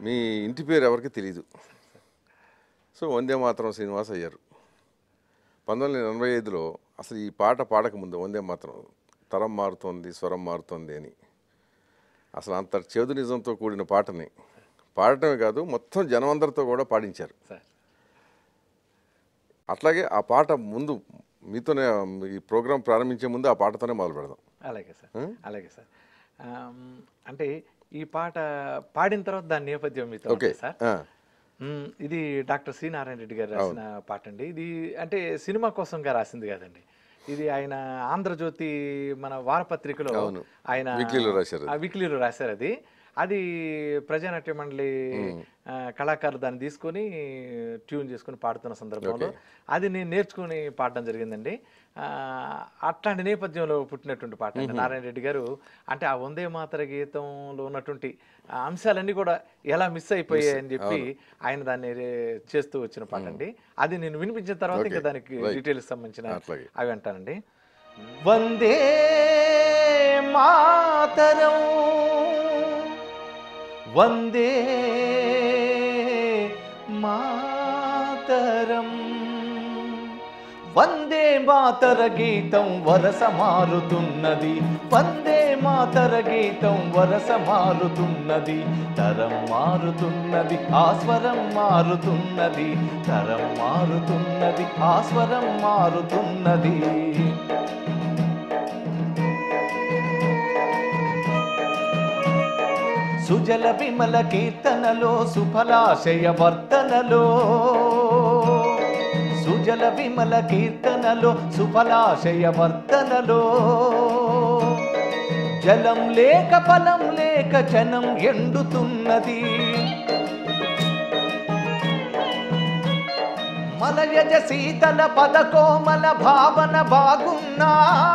మీ ఇంటి పేరు ఎవరికి తెలియదు సో వందే మాత్రం శ్రీనివాస్ అయ్యారు పంతొమ్మిది వందల ఎనభై ఐదులో అసలు ఈ పాట పాడకముందు వందే మాత్రం తరం మారుతోంది స్వరం మారుతోంది అని అసలు అంత చేదు నిజంతో కూడిన పాటని పాడటమే కాదు మొత్తం జనమందరితో కూడా పాడించారు సార్ అట్లాగే ఆ పాట ముందు మీతోనే ఈ ప్రోగ్రాం ప్రారంభించే ముందు ఆ పాటతోనే మొదలు పెడదాం అలాగే సార్ అలాగే సార్ ఆమ్, అంటే ఈ పాట పాడిన తర్వాత దాని నేపథ్యం మీతో ఓకే ఉంటుంది సార్ ఆ, మ్మ్. ఇది డాక్టర్ సి నారాయణ రెడ్డి గారు రాసిన పాట అండి ఇది అంటే సినిమా కోసంగా రాసింది కాదండి ఇది ఆయన ఆంధ్రజ్యోతి మన వారపత్రికలో అవును. ఆయన వీక్లీలో రాశారు ఆ వీక్లీలో రాశారు అది అది ప్రజానాట్య మండలి ఆ, కళాకారులు దాన్ని తీసుకొని ట్యూన్ చేసుకొని పాడుతున్న సందర్భంలో అది నేను నేర్చుకుని పాడడం జరిగిందండి ఆ, అట్లాంటి నేపథ్యంలో పుట్టినటువంటి పాట అండి నారాయణ రెడ్డి గారు అంటే ఆ వందే మాతర గీతంలో ఉన్నటువంటి ఆ అంశాలన్నీ కూడా ఎలా మిస్ అయిపోయాయి అని చెప్పి ఆయన దాన్ని రే- చేస్తూ వచ్చిన పాట అండి అది నేను వినిపించిన తర్వాత ఇంకా దానికి డీటెయిల్స్ సంబంధించిన అట్లాగే. అవి అంటానండి వందే మాతరం వందే మాతరం వందే మాతర గీతం వరస మారుతున్నది వందే మాతర గీతం వరస మారుతున్నది తరం మారుతున్నది ఆస్వరం మారుతున్నది తరం మారుతున్నది ఆస్వరం మారుతున్నది సుజల విమల కీర్తనలో సుఫలాశయ వర్తనలో సుజల విమల కీర్తనలో సుఫలాశయ వర్తనలో జలం లేక ఫలం లేక జనం ఎండుతున్నది మలయజ శీతల పదకోమల భావన బాగున్నా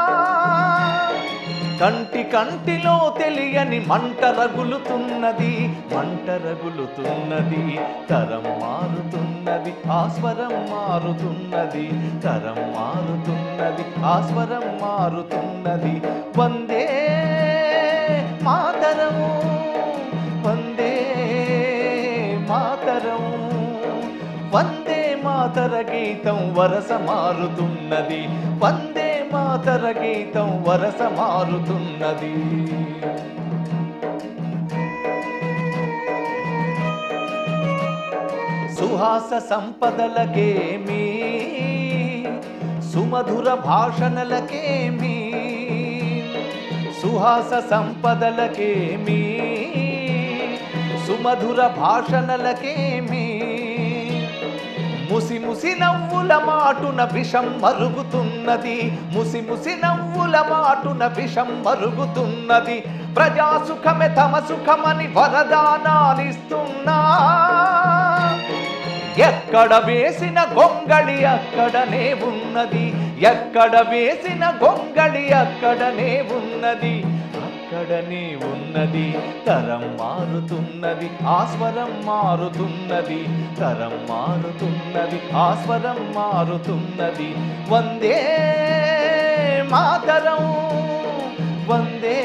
కంటి కంటిలో తెలియని మంట రగులుతున్నది మంట రగులుతున్నది తరం మారుతున్నది ఆస్వరం మారుతున్నది తరం మారుతున్నది ఆస్వరం మారుతున్నది వందే మాతరము వందే మాతరము వందే మాతర గీతం వరస మారుతున్నది వందే మాతర గీతం వరస మారుతున్నది సుహాస సంపదలకేమి సుమధుర భాషణలకేమి సుహాస సంపదలకేమి సుమధుర భాషణలకేమి ముసి ముసి నవ్వుల మాటున విషం మరుగుతున్నది ముసి ముసి నవ్వుల మాటున విషం మరుగుతున్నది ప్రజా సుఖమే తమ సుఖమని వరదానాలిస్తున్నా ఎక్కడ వేసిన గొంగళి అక్కడనే ఉన్నది ఎక్కడ వేసిన గొంగళి అక్కడనే ఉన్నది అక్కడనే ఉన్నది తరం మారుతున్నది ఆస్వరం మారుతున్నది తరం మారుతున్నది ఆస్వరం మారుతున్నది వందే మాతరం వందే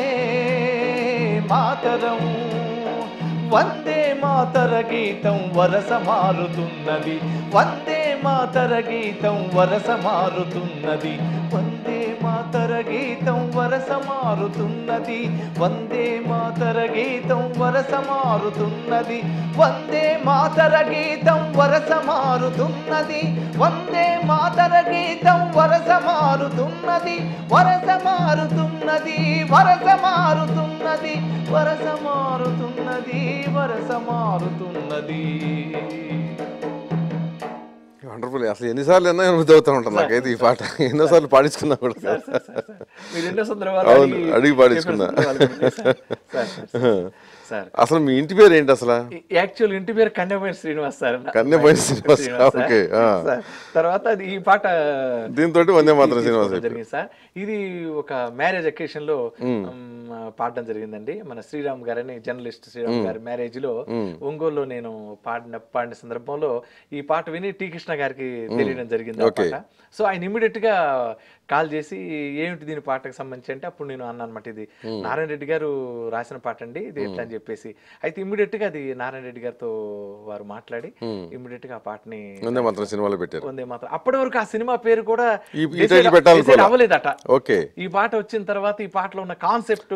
మాతరం వందే మాతర గీతం వరస మారుతున్నది వందే మాతర గీతం వరస మారుతున్నది వందే మాతర గీతం వరస మారుతున్నది వందే మాతర గీతం వరస మారుతున్నది వందే మాతర గీతం వరస మారుతున్నది వందే మాతర గీతం వరస మారుతున్నది వరస మారుతున్నది వరస మారుతున్నది వరస మారుతున్నది వరస మారుతున్నది వండర్ఫుల్ అసలు ఎన్నిసార్లు ఎన్నో చదువుతూ ఉంటాను నాకైతే ఈ పాట ఎన్నోసార్లు పాడించుకున్నా కూడా మీరు ఎన్నో సందర్భాలు అవును, అడిగి- అడిగి పాడించుకున్నా. చెప్పిన సందర్భాలు ఉన్నాయి సార్. సార్, సార్, సార్ అసలు మీ ఇంటి పేరు ఏంటి అసలు యాక్చువల్ ఇంటి పేరు కన్యాపోయిన శ్రీనివాస్ సార్ కన్యపోయిన శ్రీనివాస్, శ్రీనివాస్ సార్. ఓకే, ఆ. సార్. తర్వాత అది ఈ పాట దీంతో వందే మాత్రం తీసుకోవడం శ్రీనివాస్ అయిపోయారు. జరిగింది సార్ ఇది ఒక మ్యారేజ్ అకేషన్ లో మ్, పాడడం జరిగిందండి మన శ్రీరామ్ గారని జర్నలిస్ట్ శ్రీరామ్ గారి మ్యారేజ్ లో ఒంగోలులో నేను పాడిన పాడిన సందర్భంలో ఈ పాట విని టీ కృష్ణ గారికి తెలియడం జరిగింది ఆ ఓకే. పాట సో ఆయన ఇమీడియట్ గా కాల్ చేసి ఏమిటి దీని పాటకు సంబంధించి అంటే అప్పుడు నేను అన్నా అనమాట ఇది నారాయణ రెడ్డి గారు రాసిన పాట అండి ఇది ఎట్లా అని చెప్పి చెప్పేసి అయితే immediate గా అది నారాయణ రెడ్డి గారితో వారు మాట్లాడి immediate గా ఆ పాటని వందే మాత్రం సినిమాలో పెట్టారు వందే మాత్రం అప్పటి వరకు ఆ సినిమా పేరు కూడా ఈ- ఈ decide- title పెట్టాలనుకోలే. decide అవ్వలేదట ఓకే ఈ పాట వచ్చిన తర్వాత ఈ పాటలో ఉన్న కాన్సెప్ట్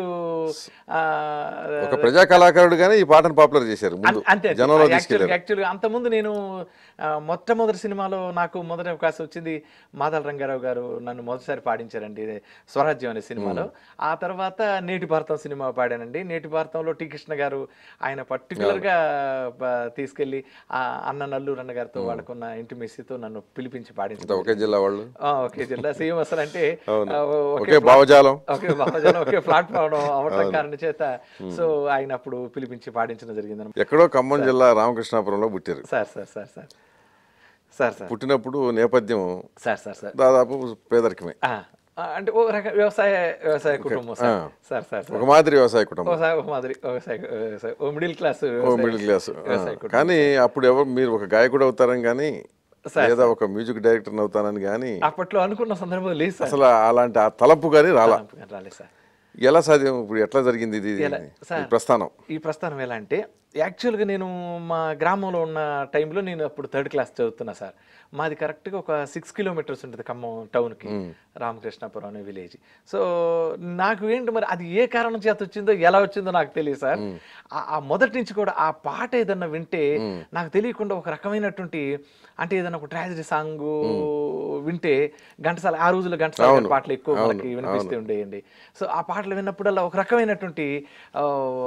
ఒక ప్రజా కళాకారుడు గానీ ఈ పాటను పాపులర్ చేశారు ముందు అంతే జనంలో యాక్చువల్గా తీసుకెళ్లారు యాక్చువల్గా అంతకుముందు నేను ఆ, మొట్టమొదటి సినిమాలో నాకు మొదటి అవకాశం వచ్చింది మాదల రంగారావు గారు నన్ను మొదటిసారి పాడించారండి ఇది స్వరాజ్యం అనే సినిమాలో ఆ తర్వాత నేటి భారతం సినిమా పాడానండి నేటి భారతంలో టీ కృష్ణ గారు ఆయన particular గా ప- తీసుకెళ్లి ఆ అన్న నల్లూరు అన్న గారితో వాళ్ళకున్న ఇంటిమెసీతో నన్ను పిలిపించి అంతా పాడించారు ఒకే జిల్లా వాళ్ళు ఆ, ఒకే జిల్లా సేమ్ అసలు అంటే అవును. ఆ, ఒకే భావజాలం ఒకే భావజాలం ఒకే ప్లాట్ఫామ్ అవటం కారణం చేత సో ఆయన అప్పుడు పిలిపించి పాడించడం జరిగింది ఎక్కడో ఖమ్మం జిల్లా రామకృష్ణాపురంలో పుట్టారు sir sir sir sir sir sir పుట్టినప్పుడు నేపథ్యం సార్ సార్ సార్ దాదాపు పేదరికమే ఆ, ఆ, అంటే ఓ రక వ్యవసాయ వ్యవసాయ కుటుంబం సార్ ఆ. సార్ సార్ సార్ ఒక మాదిరి వ్యవసాయ కుటుంబం వ్యవసాయ ఒక మాదిరి వ్యవసాయ వ్యవసాయ ఓ మిడిల్ క్లాస్ ఓ మిడిల్ క్లాస్ వ్యవసాయ కుటుంబం. కానీ అప్పుడు ఎవరు మీరు ఒక గాయకుడు అవుతారని కానీ సార్, లేదా ఒక మ్యూజిక్ డైరెక్టర్ అవుతానని కానీ అప్పట్లో అనుకున్న సందర్భం లేదు సార్ అసలు అలాంటి ఆ తలంపు కానీ రాలా రాలేదు సార్ ఎలా సాధ్యం ఇప్పుడు ఎట్లా జరిగింది ఇది ఎలా? సార్. ఈ ప్రస్థానం ఈ ప్రస్థానం ఎలా అంటే యాక్చువల్గా నేను మా గ్రామంలో ఉన్న టైంలో నేను అప్పుడు థర్డ్ క్లాస్ చదువుతున్నా సార్ మాది కరెక్ట్గా ఒక సిక్స్ కిలోమీటర్స్ ఉంటుంది ఖమ్మం టౌన్కి రామకృష్ణాపురం అనే విలేజ్ సో నాకు ఏంటి మరి అది ఏ కారణం చేత వచ్చిందో ఎలా వచ్చిందో నాకు తెలియదు సార్ ఆ- ఆ మొదటి నుంచి కూడా ఆ పాట ఏదన్నా వింటే నాకు తెలియకుండా ఒక రకమైనటువంటి అంటే ఏదైనా ఒక ట్రాజడీ సాంగ్ వింటే ఘంటసాల ఆ రోజుల్లో ఘంటసాల గారి పాటలు ఎక్కువ మనకి వినిపిస్తూ ఉండేయండి సో ఆ పాటలు విన్నప్పుడల్లా ఒక రకమైనటువంటి ఆ,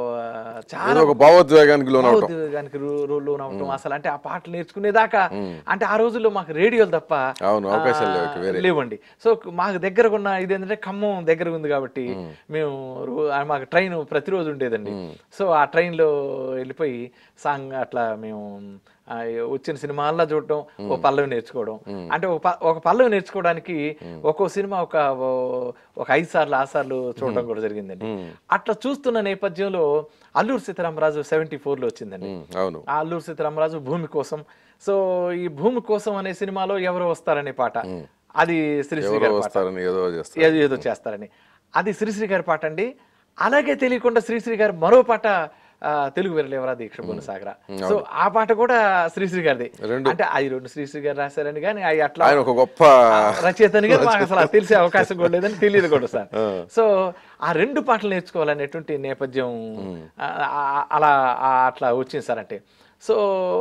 చాలా ఏదో ఒక భావోద్వేగానికి లోనవటం భావోద్వేగానికి రో- రో- లోన్ అవటం అసలు అంటే ఆ పాటలు నేర్చుకునేదాకా అంటే ఆ రోజుల్లో మాకు రేడియోలు తప్ప అవును అవకాశాలు లేవు ఇక వేరే లేవండి సో మాకు దగ్గర ఉన్న ఇదేంటంటే ఖమ్మం దగ్గర ఉంది కాబట్టి మేము రో- ఆ మాకు ట్రైన్ ప్రతిరోజు ఉండేదండి సో ఆ ట్రైన్లో వెళ్ళిపోయి సాంగ్ అట్లా మేము ఆ, వచ్చిన సినిమాల్లో చూడటం ఒక పల్లవి నేర్చుకోవడం అంటే ఒక ప- ఒక పల్లవి నేర్చుకోవడానికి ఒక్కో సినిమా ఒక ఓ- ఒక ఐదు సార్లు ఆరు సార్లు చూడడం కూడా జరిగిందండి అట్లా చూస్తున్న నేపథ్యంలో అల్లూరు సీతారామరాజు సెవెంటీ లో వచ్చిందండి ఉమ్, అవును ఆ అల్లూరు సీతారామరాజు భూమి కోసం సో ఈ భూమి కోసం అనే సినిమాలో ఎవరు వస్తారనే పాట అది శ్రీశ్రీ ఎవరో గారి పాట వస్తారని ఏదో చేస్తారు ఏదో ఏదో చేస్తారని అది శ్రీశ్రీ గారి పాట అండి అలాగే తెలియకుండా శ్రీశ్రీ గారు మరో పాట ఆ, తెలుగు వీరలేవరా దీక్ష సాగర సో ఆ పాట కూడా శ్రీశ్రీ గారిది అంటే అవి రెండు శ్రీశ్రీ గారు రాశారని కానీ అవి అట్లా ఆయన ఒక గొప్ప రచయితని కానీ మాకు అసలు తెలిసే అవకాశం కూడా లేదని తెలియదు కూడా సార్ సో ఆ రెండు పాటలు నేర్చుకోవాలనేటువంటి నేపథ్యం ఆ- ఆ- అలా ఆ అట్లా వచ్చింది సార్ అంటే సో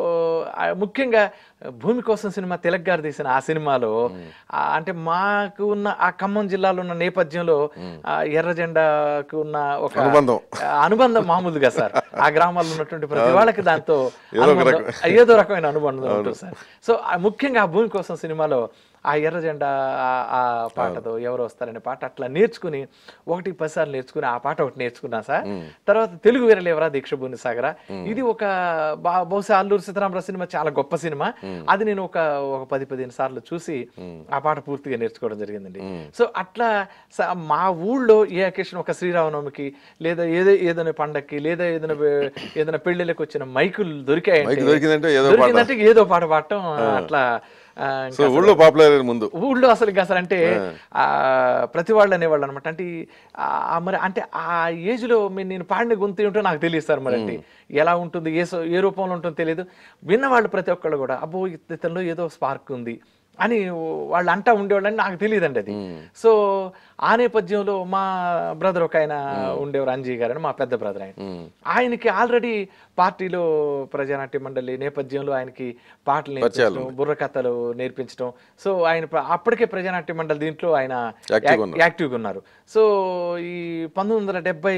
ఆ ముఖ్యంగా భూమి కోసం సినిమా తిలక్ గారు తీసిన ఆ సినిమాలో ఆ అంటే మాకు ఉన్న ఆ ఖమ్మం జిల్లాలో ఉన్న నేపథ్యంలో ఆ ఎర్ర జెండాకు ఉన్న ఒక అనుబంధం. ఆ అనుబంధం మామూలుగా సార్ ఆ గ్రామాల్లో ఉన్నటువంటి ప్రతి వాళ్ళకి దాంతో ఏదో ఒక అనుబంధం- ఏదో రకమైన అనుబంధం ఉంటుంది సార్ సో ఆ ముఖ్యంగా ఆ భూమి కోసం సినిమాలో ఆ ఎర్ర జెండా ఆ- ఆ పాటతో ఎవరు వస్తారనే పాట అట్లా నేర్చుకుని ఒకటి పదిసార్లు నేర్చుకుని ఆ పాట ఒకటి నేర్చుకున్నా సార్ తర్వాత తెలుగు వీరలు ఎవరా దీక్ష భూమి సాగర ఇది ఒక బా- బహుశా అల్లూరు సీతారామరావు సినిమా చాలా గొప్ప సినిమా అది నేను ఒక ఒక పది పదిహేను సార్లు చూసి ఆ పాట పూర్తిగా నేర్చుకోవడం జరిగిందండి సో అట్లా స- మా ఊళ్ళో ఏ అకేషన్ ఒక శ్రీరామనవమికి లేదా ఏదో ఏదైనా పండక్కి లేదా ఏదైనా వే- ఏదైనా పెళ్లిళ్ళకి వచ్చిన మైకులు దొరికాయంటే మైక్ దొరికిందంటే ఏదో పాట దొరికిందంటే ఏదో పాట పాడటం అట్లా ఆ, సో ఊళ్ళో పాపులర్ అయ్యారు ముందు ఊళ్ళో అసలు ఇంకా అసలు అంటే ఆ, ప్రతి వాళ్ళు అనేవాళ్ళు అనమాట అంటే ఈ, ఆ, మరి అంటే ఆ ఏజ్ లో మీ- నేను పాడిన గొంతు ఏమిటో నాకు తెలియదు సార్ మరి అంటే ఎలా ఉంటుంది ఏ సో- ఏ రూపంలో ఉంటుందో తెలియదు విన్నవాళ్ళు ప్రతి ఒక్కళ్ళు కూడా అబ్బో ఇతనిలో ఏదో స్పార్క్ ఉంది అని వాళ్ళు అంటా ఉండేవాళ్ళని నాకు తెలియదండి అది సో ఆ నేపథ్యంలో మా బ్రదర్ ఒక ఆయన ఉండేవారు అంజీ గారు అని మా పెద్ద బ్రదర్ ఆయన ఆయనకి ఆల్రెడీ పార్టీలో ప్రజానాట్య మండలి నేపథ్యంలో ఆయనకి పాటలు నేర్పించడం బుర్రకథలు నేర్పించడం సో ఆయన ప్ర- అప్పటికే ప్రజానాట్య మండలి దీంట్లో ఆయన Active యాక్- యాక్టివ్గా ఉన్నారు సో ఈ పంతొమ్మిది వందల డెబ్బై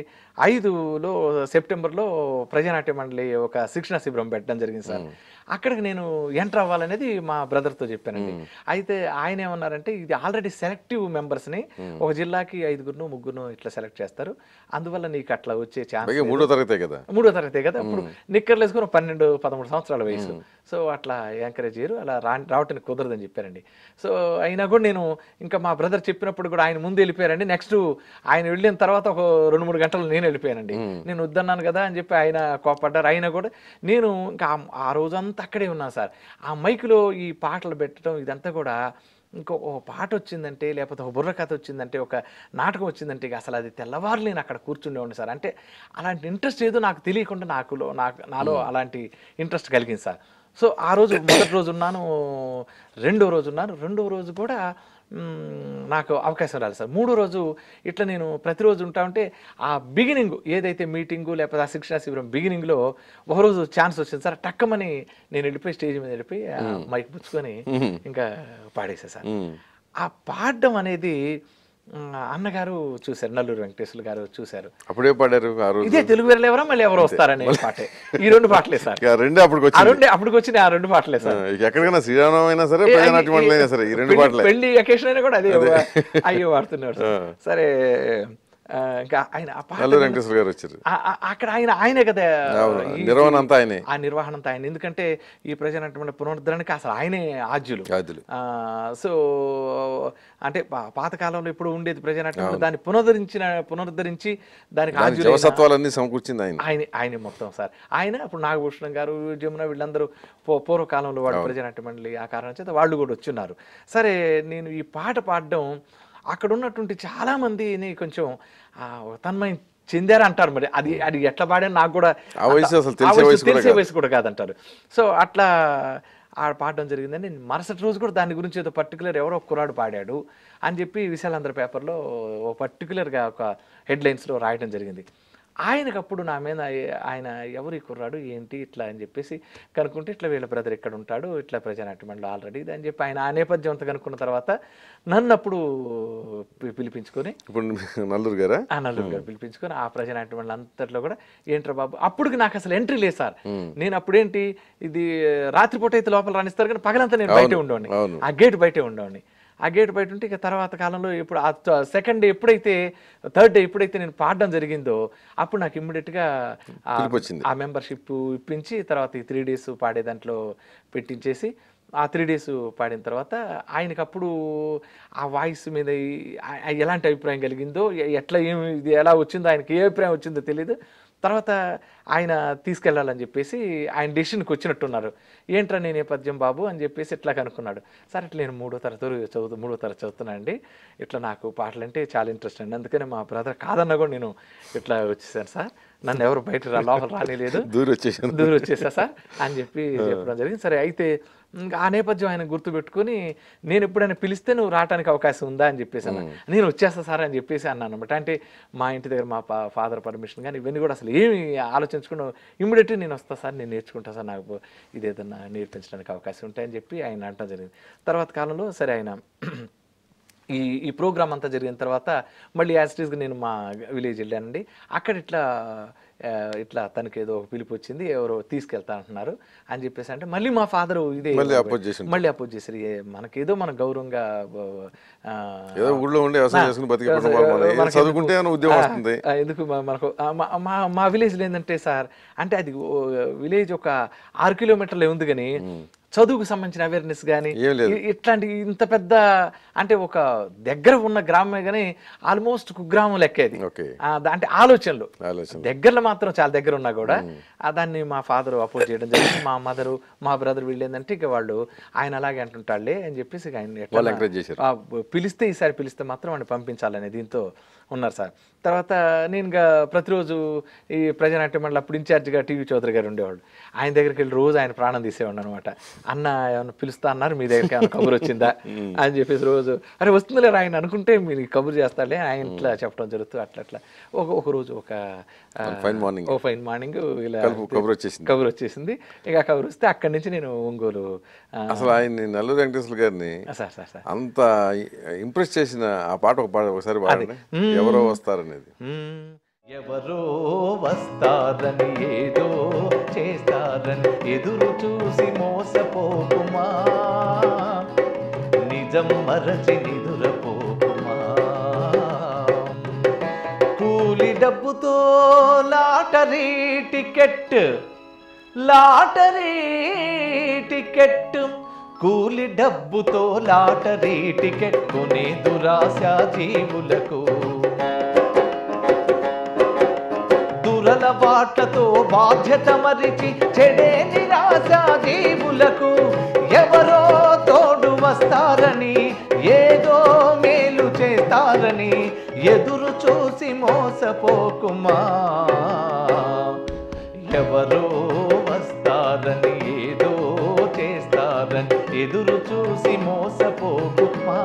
ఐదులో సెప్టెంబర్లో ప్రజానాట్య మండలి ఒక శిక్షణ శిబిరం పెట్టడం జరిగింది సార్ అక్కడికి నేను ఎంటర్ అవ్వాలనేది మా బ్రదర్తో చెప్పానండి అయితే ఆయన ఏమన్నారంటే ఇది ఆల్రెడీ సెలెక్టివ్ మెంబర్స్ని ఒక జిల్లాకి ఐదుగురును ముగ్గురును ఇట్లా సెలెక్ట్ చేస్తారు అందువల్ల నీకు అట్లా వచ్చే ఛాన్స్ పైగా మూడో తరగతే కదా మూడో తరగతి కదా ఇప్పుడు నిక్కర్లు వేసుకుని పన్నెండు పదమూడు సంవత్సరాల వయసు సో అట్లా ఎంకరేజ్ చేయరు అలా రా రావటానికి కుదరదని చెప్పారండి సో అయినా కూడా నేను ఇంకా మా బ్రదర్ చెప్పినప్పుడు కూడా ఆయన ముందు వెళ్ళిపోయారండి నెక్స్ట్ ఆయన వెళ్ళిన తర్వాత ఒక రెండు మూడు గంటలు నేను వెళ్ళిపోయానండి నేను వద్దన్నాను కదా అని చెప్పి ఆయన కోపడ్డారు అయినా కూడా నేను ఇంకా ఆ- ఆ రోజంతా అక్కడే ఉన్నాను సార్ ఆ మైక్లో ఈ పాటలు పెట్టడం ఇదంతా కూడా ఇంకో ఒక పాట వచ్చిందంటే లేకపోతే ఒక బుర్ర కథ వచ్చిందంటే ఒక నాటకం వచ్చిందంటే ఇక అసలు అది తెల్లవారు నేను అక్కడ కూర్చుండేవాడిని సార్ అంటే అలాంటి ఇంట్రెస్ట్ ఏదో నాకు తెలియకుండా నాకులో నాకు నాలో అలాంటి ఇంట్రెస్ట్ కలిగింది సార్ సో ఆ రోజు మొదటి రోజు ఉన్నాను రెండో రోజు ఉన్నాను రెండో రోజు కూడా మ్, నాకు అవకాశం రాలేదు సార్ మూడో రోజు ఇట్లా నేను ప్రతిరోజు ఉంటా ఉంటే ఆ బిగినింగ్ ఏదైతే మీటింగు లేకపోతే ఆ శిక్షణ శిబిరం బిగినింగ్లో ఒకరోజు ఛాన్స్ వచ్చింది సార్ టక్కమని నేను వెళ్ళిపోయి స్టేజ్ మీద వెళ్ళిపోయి ఆ మైక్ పుచ్చుకొని ఇంకా పాడేసా సార్ మ్మ్. ఆ పాడడం అనేది మ్, అన్నగారు చూశారు నల్లూరు వెంకటేశ్వర గారు చూశారు అప్పుడే పాడారు ఆ రోజు ఇదే తెలుగు వేరే ఎవరో మళ్ళీ ఎవరు వస్తారనే పాటే ఈ రెండు పాటలే సార్ ఇక రెండే అప్పటికి ఆ వచ్చింది రెండు అప్పటికి వచ్చిన ఆ రెండు పాటలే సార్ ఇక ఎక్కడికైనా శ్రీరామం అయినా సరే ప్రజానాట్యం మండలి అయినా సరే ఈ రెండు పెళ్లి- పాటలే పెళ్లి అకేషన్ అయినా కూడా అదే అయ్యో వాడుతున్నాడు సార్. సరే ఆ, ఇంకా ఆయన ఆ పాట నల్లూరు వెంకటేశ్వర గారు వచ్చారు ఆ- ఆ- అక్కడ ఆయన ఆయనే కదా అవును, ఈ- నిర్వహణ అంతా ఆయనే. ఆ నిర్వహణ అంతా ఆయన ఎందుకంటే ఈ ప్రజానాట్యం పునరుద్ధరణకి అసలు ఆయనే ఆద్యులు ఆద్యులు. ఆ, సో అంటే పా- పాతకాలంలో ఇప్పుడు ఉండేది ప్రజానాట్యం దాన్ని పునరుద్ధరించిన పునరుద్ధరించి దానికి దాని ఆద్యులైన జవసత్వాలన్నీ సమకూర్చింది ఆయన ఆయన ఆయన మొత్తం సార్ ఆయన ఇప్పుడు నాగభూషణం గారు జమున వీళ్ళందరూ పూ- పూర్వకాలంలో వాళ్ళు ప్రజానాట్య మండలి ఆ కారణం చేత వాళ్ళు కూడా వచ్చున్నారు సరే నేను ఈ పాట పాడడం అక్కడ ఉన్నటువంటి చాలా మందిని కొంచెం ఆ, తన్మయం చెందారు అంటారు మరి అది అది ఎట్లా పాడాను నాకు కూడా ఆ వయసు అంత- అసలు ఆ తెలిసే వయసు కూడా తెలిసే కాదు. వయసు కూడా కాదంటారు సో అట్లా ఆ పాడడం జరిగిందని మరుసటి రోజు కూడా దాని గురించి ఏదో పర్టికులర్ ఎవరో ఒక కుర్రాడు పాడాడు అని చెప్పి విశాలాంధ్ర పేపర్లో ఓ పర్టికులర్గా ఒక హెడ్లైన్స్లో రాయడం జరిగింది ఆయనకు అప్పుడు నా మీద ఏ- ఆయన ఎవరు ఈ కుర్రాడు ఏంటి ఇట్లా అని చెప్పేసి కనుక్కుంటే ఇట్లా వీళ్ళ బ్రదర్ ఇక్కడ ఉంటాడు ఇట్లా ప్రజానాట్యమండలి ఆల్రెడీ ఇది అని చెప్పి ఆయన ఆ నేపథ్యం అంతా కనుక్కున్న తర్వాత నన్ను అప్పుడు పి- పిలిపించుకొని ఇప్పుడు నల్లూరు గారా ఆ నలుగురు గారు పిలిపించుకొని ఆ ప్రజానాట్యం మండలి అంతట్లో కూడా ఏంట్రా బాబు అప్పుడు నాకు అసలు ఎంట్రీ లేదు సార్ నేను అప్పుడేంటి ఇది రాత్రిపూట అయితే లోపల రాణిస్తారు కానీ పగలంతా నేను బయటే ఉండేవాడిని అవును. ఆ గేట్ బయటే ఉండేవాడిని ఆ గేట్ బయట ఉంటే ఇక తర్వాత కాలంలో ఇప్పుడు ఆ సెకండ్ డే ఎప్పుడైతే థర్డ్ డే ఎప్పుడైతే నేను పాడడం జరిగిందో అప్పుడు నాకు ఇమ్మీడియట్గా పిలుపు వచ్చింది. ఆ మెంబర్షిప్ ఇప్పించి తర్వాత ఈ త్రీ డేస్ పాడే దాంట్లో పెట్టించేసి ఆ త్రీ డేస్ పాడిన తర్వాత ఆయనకు అప్పుడు ఆ వాయిస్ మీద ఈ- ఆ- ఆ ఎలాంటి అభిప్రాయం కలిగిందో ఎ- ఎట్లా ఏమి ఇది ఎలా వచ్చిందో ఆయనకి ఏ అభిప్రాయం వచ్చిందో తెలియదు తర్వాత ఆయన తీసుకెళ్లాలని చెప్పేసి ఆయన డెసిషన్కి వచ్చినట్టున్నారు ఏంట్రా నేను నేపథ్యం బాబు అని చెప్పేసి ఇట్లా కనుక్కున్నాడు సరే ఇట్లా నేను మూడో తరగతి చదువు మూడో తరగతి చదువుతున్నాను అండి ఇట్లా నాకు పాటలంటే చాలా ఇంట్రెస్ట్ అండి అందుకని మా బ్రదర్ కాదన్నా కూడా నేను ఇట్లా వచ్చేసాను సార్ నన్ను ఎవరు బయట రా లోపల రానిలేదు దూరం వచ్చేసాను దూరం వచ్చేసా సార్ అని చెప్పి చెప్పడం జరిగింది సరే అయితే ఇంకా ఆ నేపథ్యం ఆయన గుర్తుపెట్టుకొని నేను ఎప్పుడైనా పిలిస్తే నువ్వు రావడానికి అవకాశం ఉందా అని చెప్పేసి అన్న నేను వచ్చేస్తా సార్ అని చెప్పేసి అన్నాను అనమాట అంటే మా ఇంటి దగ్గర మా ఫాదర్ పర్మిషన్ కానీ ఇవన్నీ కూడా అసలు ఏమి ఆలోచించుకుని ఇమ్మీడియట్గా నేను వస్తా సార్ నేను నేర్చుకుంటా సార్ నాకు ఇది ఏదన్నా నేర్పించడానికి అవకాశం ఉంటాయని చెప్పి ఆయన అంటం జరిగింది తర్వాత కాలంలో సరే ఆయన ఈ ఈ ప్రోగ్రామ్ అంతా జరిగిన తర్వాత మళ్ళీ యాజ్ ఇట్ ఈస్గా నేను మా విలేజ్ వెళ్ళానండి అక్కడ ఇట్లా ఆ, ఇట్లా తనకి ఏదో ఒక పిలుపు వచ్చింది ఎవరో తీసుకెళ్తా అంటున్నారు అని చెప్పేసి అంటే మళ్ళీ మా ఫాదర్ ఇదే మళ్ళీ oppose చేసి ఉంటారు. మళ్ళీ అపోజ్ చేశారు ఏ, మనకేదో మన గౌరవంగా ఆ, ఏదో ఊళ్ళో ఉండి వ్యవసాయం చేసుకుని బతికే కుటుంబాలు మనవి. ఏదో మనకి చదువుకుంటే ఎందుకు- ఏమైనా ఉద్యోగం ఆ, వస్తుంది ఆ, ఎందుకు మా- మనకు ఆ, మా- మా మా విలేజ్లో ఏంటంటే సార్ అంటే అది విలేజ్ ఒక ఆరు కిలోమీటర్లే ఉంది కానీ చదువుకు సంబంధించిన అవేర్నెస్ కానీ ఏం లేదు. ఇట్లాంటి ఇంత పెద్ద అంటే ఒక దగ్గర ఉన్న గ్రామమే కానీ ఆల్మోస్ట్ కుగ్రామం లెక్కేది ఓకే ఆ, దా- అంటే ఆలోచనలు ఆలోచన దగ్గరలో మాత్రం చాలా దగ్గర ఉన్నా కూడా ఆ దాన్ని మా ఫాదర్ అపోజ్ చేయడం జరిగింది మా మదరు మా బ్రదర్ వీళ్ళు ఏంటంటే ఇక వాళ్ళు ఆయన అలాగే అంటుంటాడులే అని చెప్పేసి ఇక ఆయన ఎట్లన్నా- వాళ్ళు encourage చేశారు. ఆ, పిలిస్తే ఈసారి పిలిస్తే మాత్రం వాడిని పంపించాలనే దీంతో ఉన్నారు సార్ తర్వాత నేను ఇంకా ప్రతిరోజు ఈ ప్రజానాట్య మండలి అప్పుడు ఇన్ఛార్జిగా టీవీ చౌదరి గారు ఉండేవాడు ఆయన దగ్గరికి వెళ్ళి రోజు ఆయన ప్రాణం తీసేవాడు అనమాట అన్న ఏమన్నా పిలుస్తా అన్నారు మీ దగ్గరికి ఏమైనా కబురు వచ్చిందా అని చెప్పేసి రోజు అరే వస్తుందిలే రా ఆయన అనుకుంటే మీరు కబురు చేస్తాడే ఆయన ఇట్లా చెప్పడం జరుగుతుంది అట్లా అట్లా ఒక ఒక రోజు ఒక ఆ, ఫైన్ మార్నింగ్ ఓ ఫైన్ మార్నింగ్ ఇలా కలుపు కబురు వచ్చేసింది కబురు వచ్చేసింది ఇక ఆ కబురు వస్తే అక్కడి నుంచి నేను ఒంగోలు ఆ, అసలు ఆయన్ని నల్లూరు వెంకటేశ్వర గారిని సార్ సార్ సార్ అంత ఇంప్రెస్ చేసిన ఆ పాట ఒక పాట ఒకసారి పాడండి ఎవరో వస్తారనేది మ్మ్. ఎవరో వస్తారని ఏదో చేస్తారని ఎదురు చూసి మోసపోకుమా నిజం మరచి నిదురపోకుమా కూలి డబ్బుతో లాటరీ టికెట్ లాటరీ టికెట్ కూలి డబ్బుతో లాటరీ టికెట్ కొనే దురాశ జీవులకు దురలవాట్లతో బాధ్యత మరిచి చెడే నిరాశ జీవులకు ఎవరో తోడు వస్తారని మోసపోకుమా ఎవరో వస్తారని ఏదో చేస్తారని ఎదురు చూసి మోసపోకుమా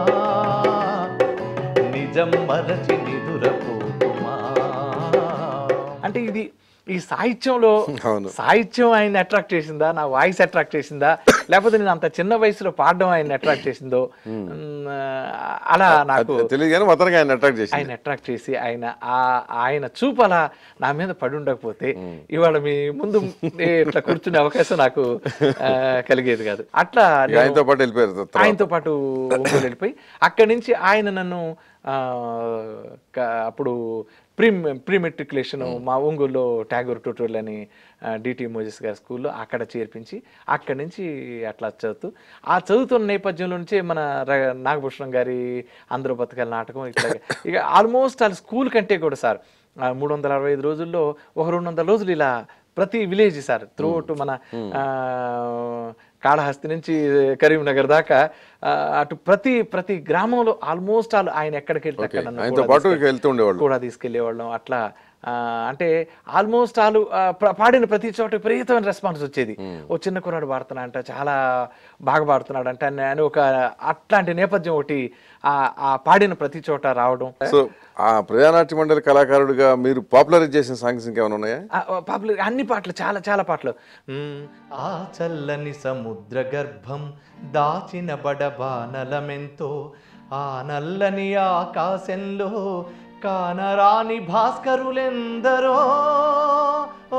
నిజం మరచి నిదురపోకుమా అంటే ఇది ఈ సాహిత్యంలో అవును. సాహిత్యం ఆయన అట్రాక్ట్ చేసిందా నా వాయిస్ అట్రాక్ట్ చేసిందా లేకపోతే నేను అంత చిన్న వయసులో పాడడం ఆయన అట్రాక్ట్ చేసిందో మ్, అలా నాకు అది తెలియదు కానీ మొత్తానికి ఆయన అట్రాక్ట్ చేసింది ఆయన అట్రాక్ట్ చేసి ఆయన ఆ- ఆయన చూపు అలా నా మీద పడి ఉండకపోతే ఇవాళ మీ ముందు ఏ ఇట్లా కూర్చునే అవకాశం నాకు ఆ, కలిగేది కాదు అట్లా ఇక ఆయనతో పాటు వెళ్ళిపోయారు తర్వాత. ఆయనతో పాటు ఒంగోలు వెళ్ళిపోయి అక్కడి నుంచి ఆయన నన్ను ఆ, క- అప్పుడు ప్రీ ప్రీ మెట్రికులేషన్ మా ఒంగోలులో ట్యాగూర్ ట్యూటోరియల్ అని డిటి మోజెస్ గారి స్కూల్లో అక్కడ చేర్పించి అక్కడి నుంచి అట్లా చదువుతూ ఆ చదువుతున్న నేపథ్యంలో నుంచే మన ర- నాగభూషణం గారి అందరూ బతకాల నాటకం ఇట్లా ఇక ఆల్మోస్ట్ వాళ్ళ స్కూల్ కంటే కూడా సార్ మూడు వందల అరవై ఐదు రోజుల్లో ఒక రెండు వందల రోజులు ఇలా ప్రతి విలేజ్ సార్ త్రూఅవుట్ మన ఆ, కాళహస్తి నుంచి కరీంనగర్ దాకా ఆ, అటు ప్రతి ప్రతి గ్రామంలో ఆల్మోస్ట్ ఆల్ ఆయన ఎక్కడికి వెళ్తే ఓకే అక్కడ నన్ను ఆయనతో కూడా పాటు తీసుకెళ్ళి- ఇక వెళ్తూ ఉండేవాళ్ళు కూడా తీసుకెళ్లేవాళ్ళం అట్లా ఆ, అంటే ఆల్మోస్ట్ ఆల్ పాడిన ప్రతి చోట విపరీతమైన రెస్పాన్స్ వచ్చేది ఓ చిన్న కుర్రాడు పాడుతున్నా అంట చాలా బాగా పాడుతున్నాడు అంట అని అని ఒక అట్లాంటి నేపథ్యం ఒకటి ఆ ఆ పాడిన ప్రతి చోట రావడం సో ఆ ప్రజానాట్య మండలి కళాకారుడిగా మీరు పాపులరైజ్ చేసిన సాంగ్స్ ఇంకేమైనా ఉన్నాయా పాపులర్ అన్ని పాటలు చాలా చాలా పాటలు మ్మ్. ఆ చల్లని సముద్ర గర్భం దాచిన బడబానలమెంతో ఆ నల్లని ఆకాశంలో కానరాని భాస్కరులెందరో ఓ,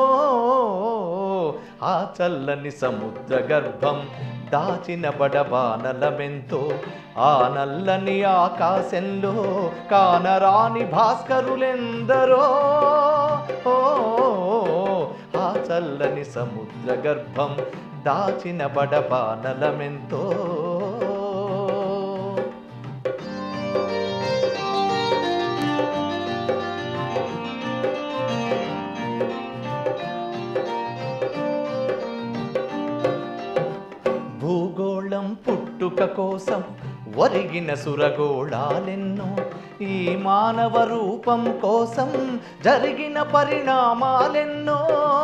ఆ చల్లని సముద్ర గర్భం దాచిన బడబానలమెంతో ఆ నల్లని ఆకాశంలో కానరాని భాస్కరులెందరో ఓ, ఆ చల్లని సముద్ర గర్భం దాచిన బడబానలమెంతో భూగోళం పుట్టుక కోసం ఒరిగిన సురగోళాలెన్నో ఈ మానవ రూపం కోసం జరిగిన పరిణామాలెన్నో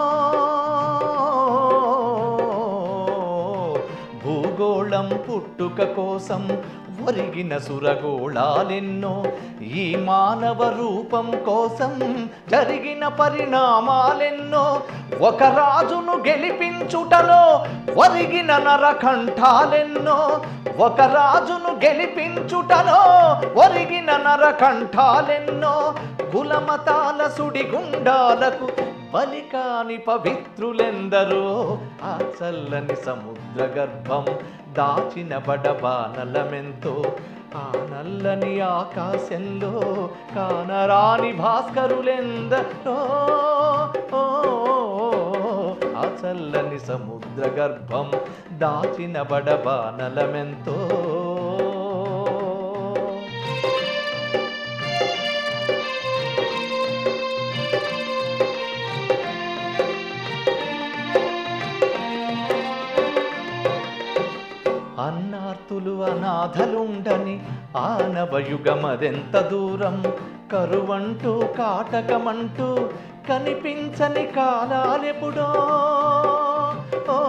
భూగోళం పుట్టుక కోసం ఒరిగిన సురగోళాలెన్నో ఈ మానవ రూపం కోసం జరిగిన పరిణామాలెన్నో ఒక రాజును గెలిపించుటలో ఒరిగిన నరకంఠాలెన్నో ఒక రాజును గెలిపించుటలో ఒరిగిన నరకంఠాలెన్నో కులమతాల సుడిగుండాలకు బలికాని పవిత్రులెందరో ఆ చల్లని సముద్ర గర్భం దాచిన బడబానలమెంతో ఆ నల్లని ఆకాశంలో కానరాని భాస్కరులెందరో ఓ, ఆ చల్లని సముద్ర గర్భం దాచిన బడబానలమెంతో అన్నార్తులు అనాథలుండని ఆనవయుగమదెంత దూరం కరువంటూ కాటకమంటూ కనిపించని కాలాలెప్పుడో ఓ,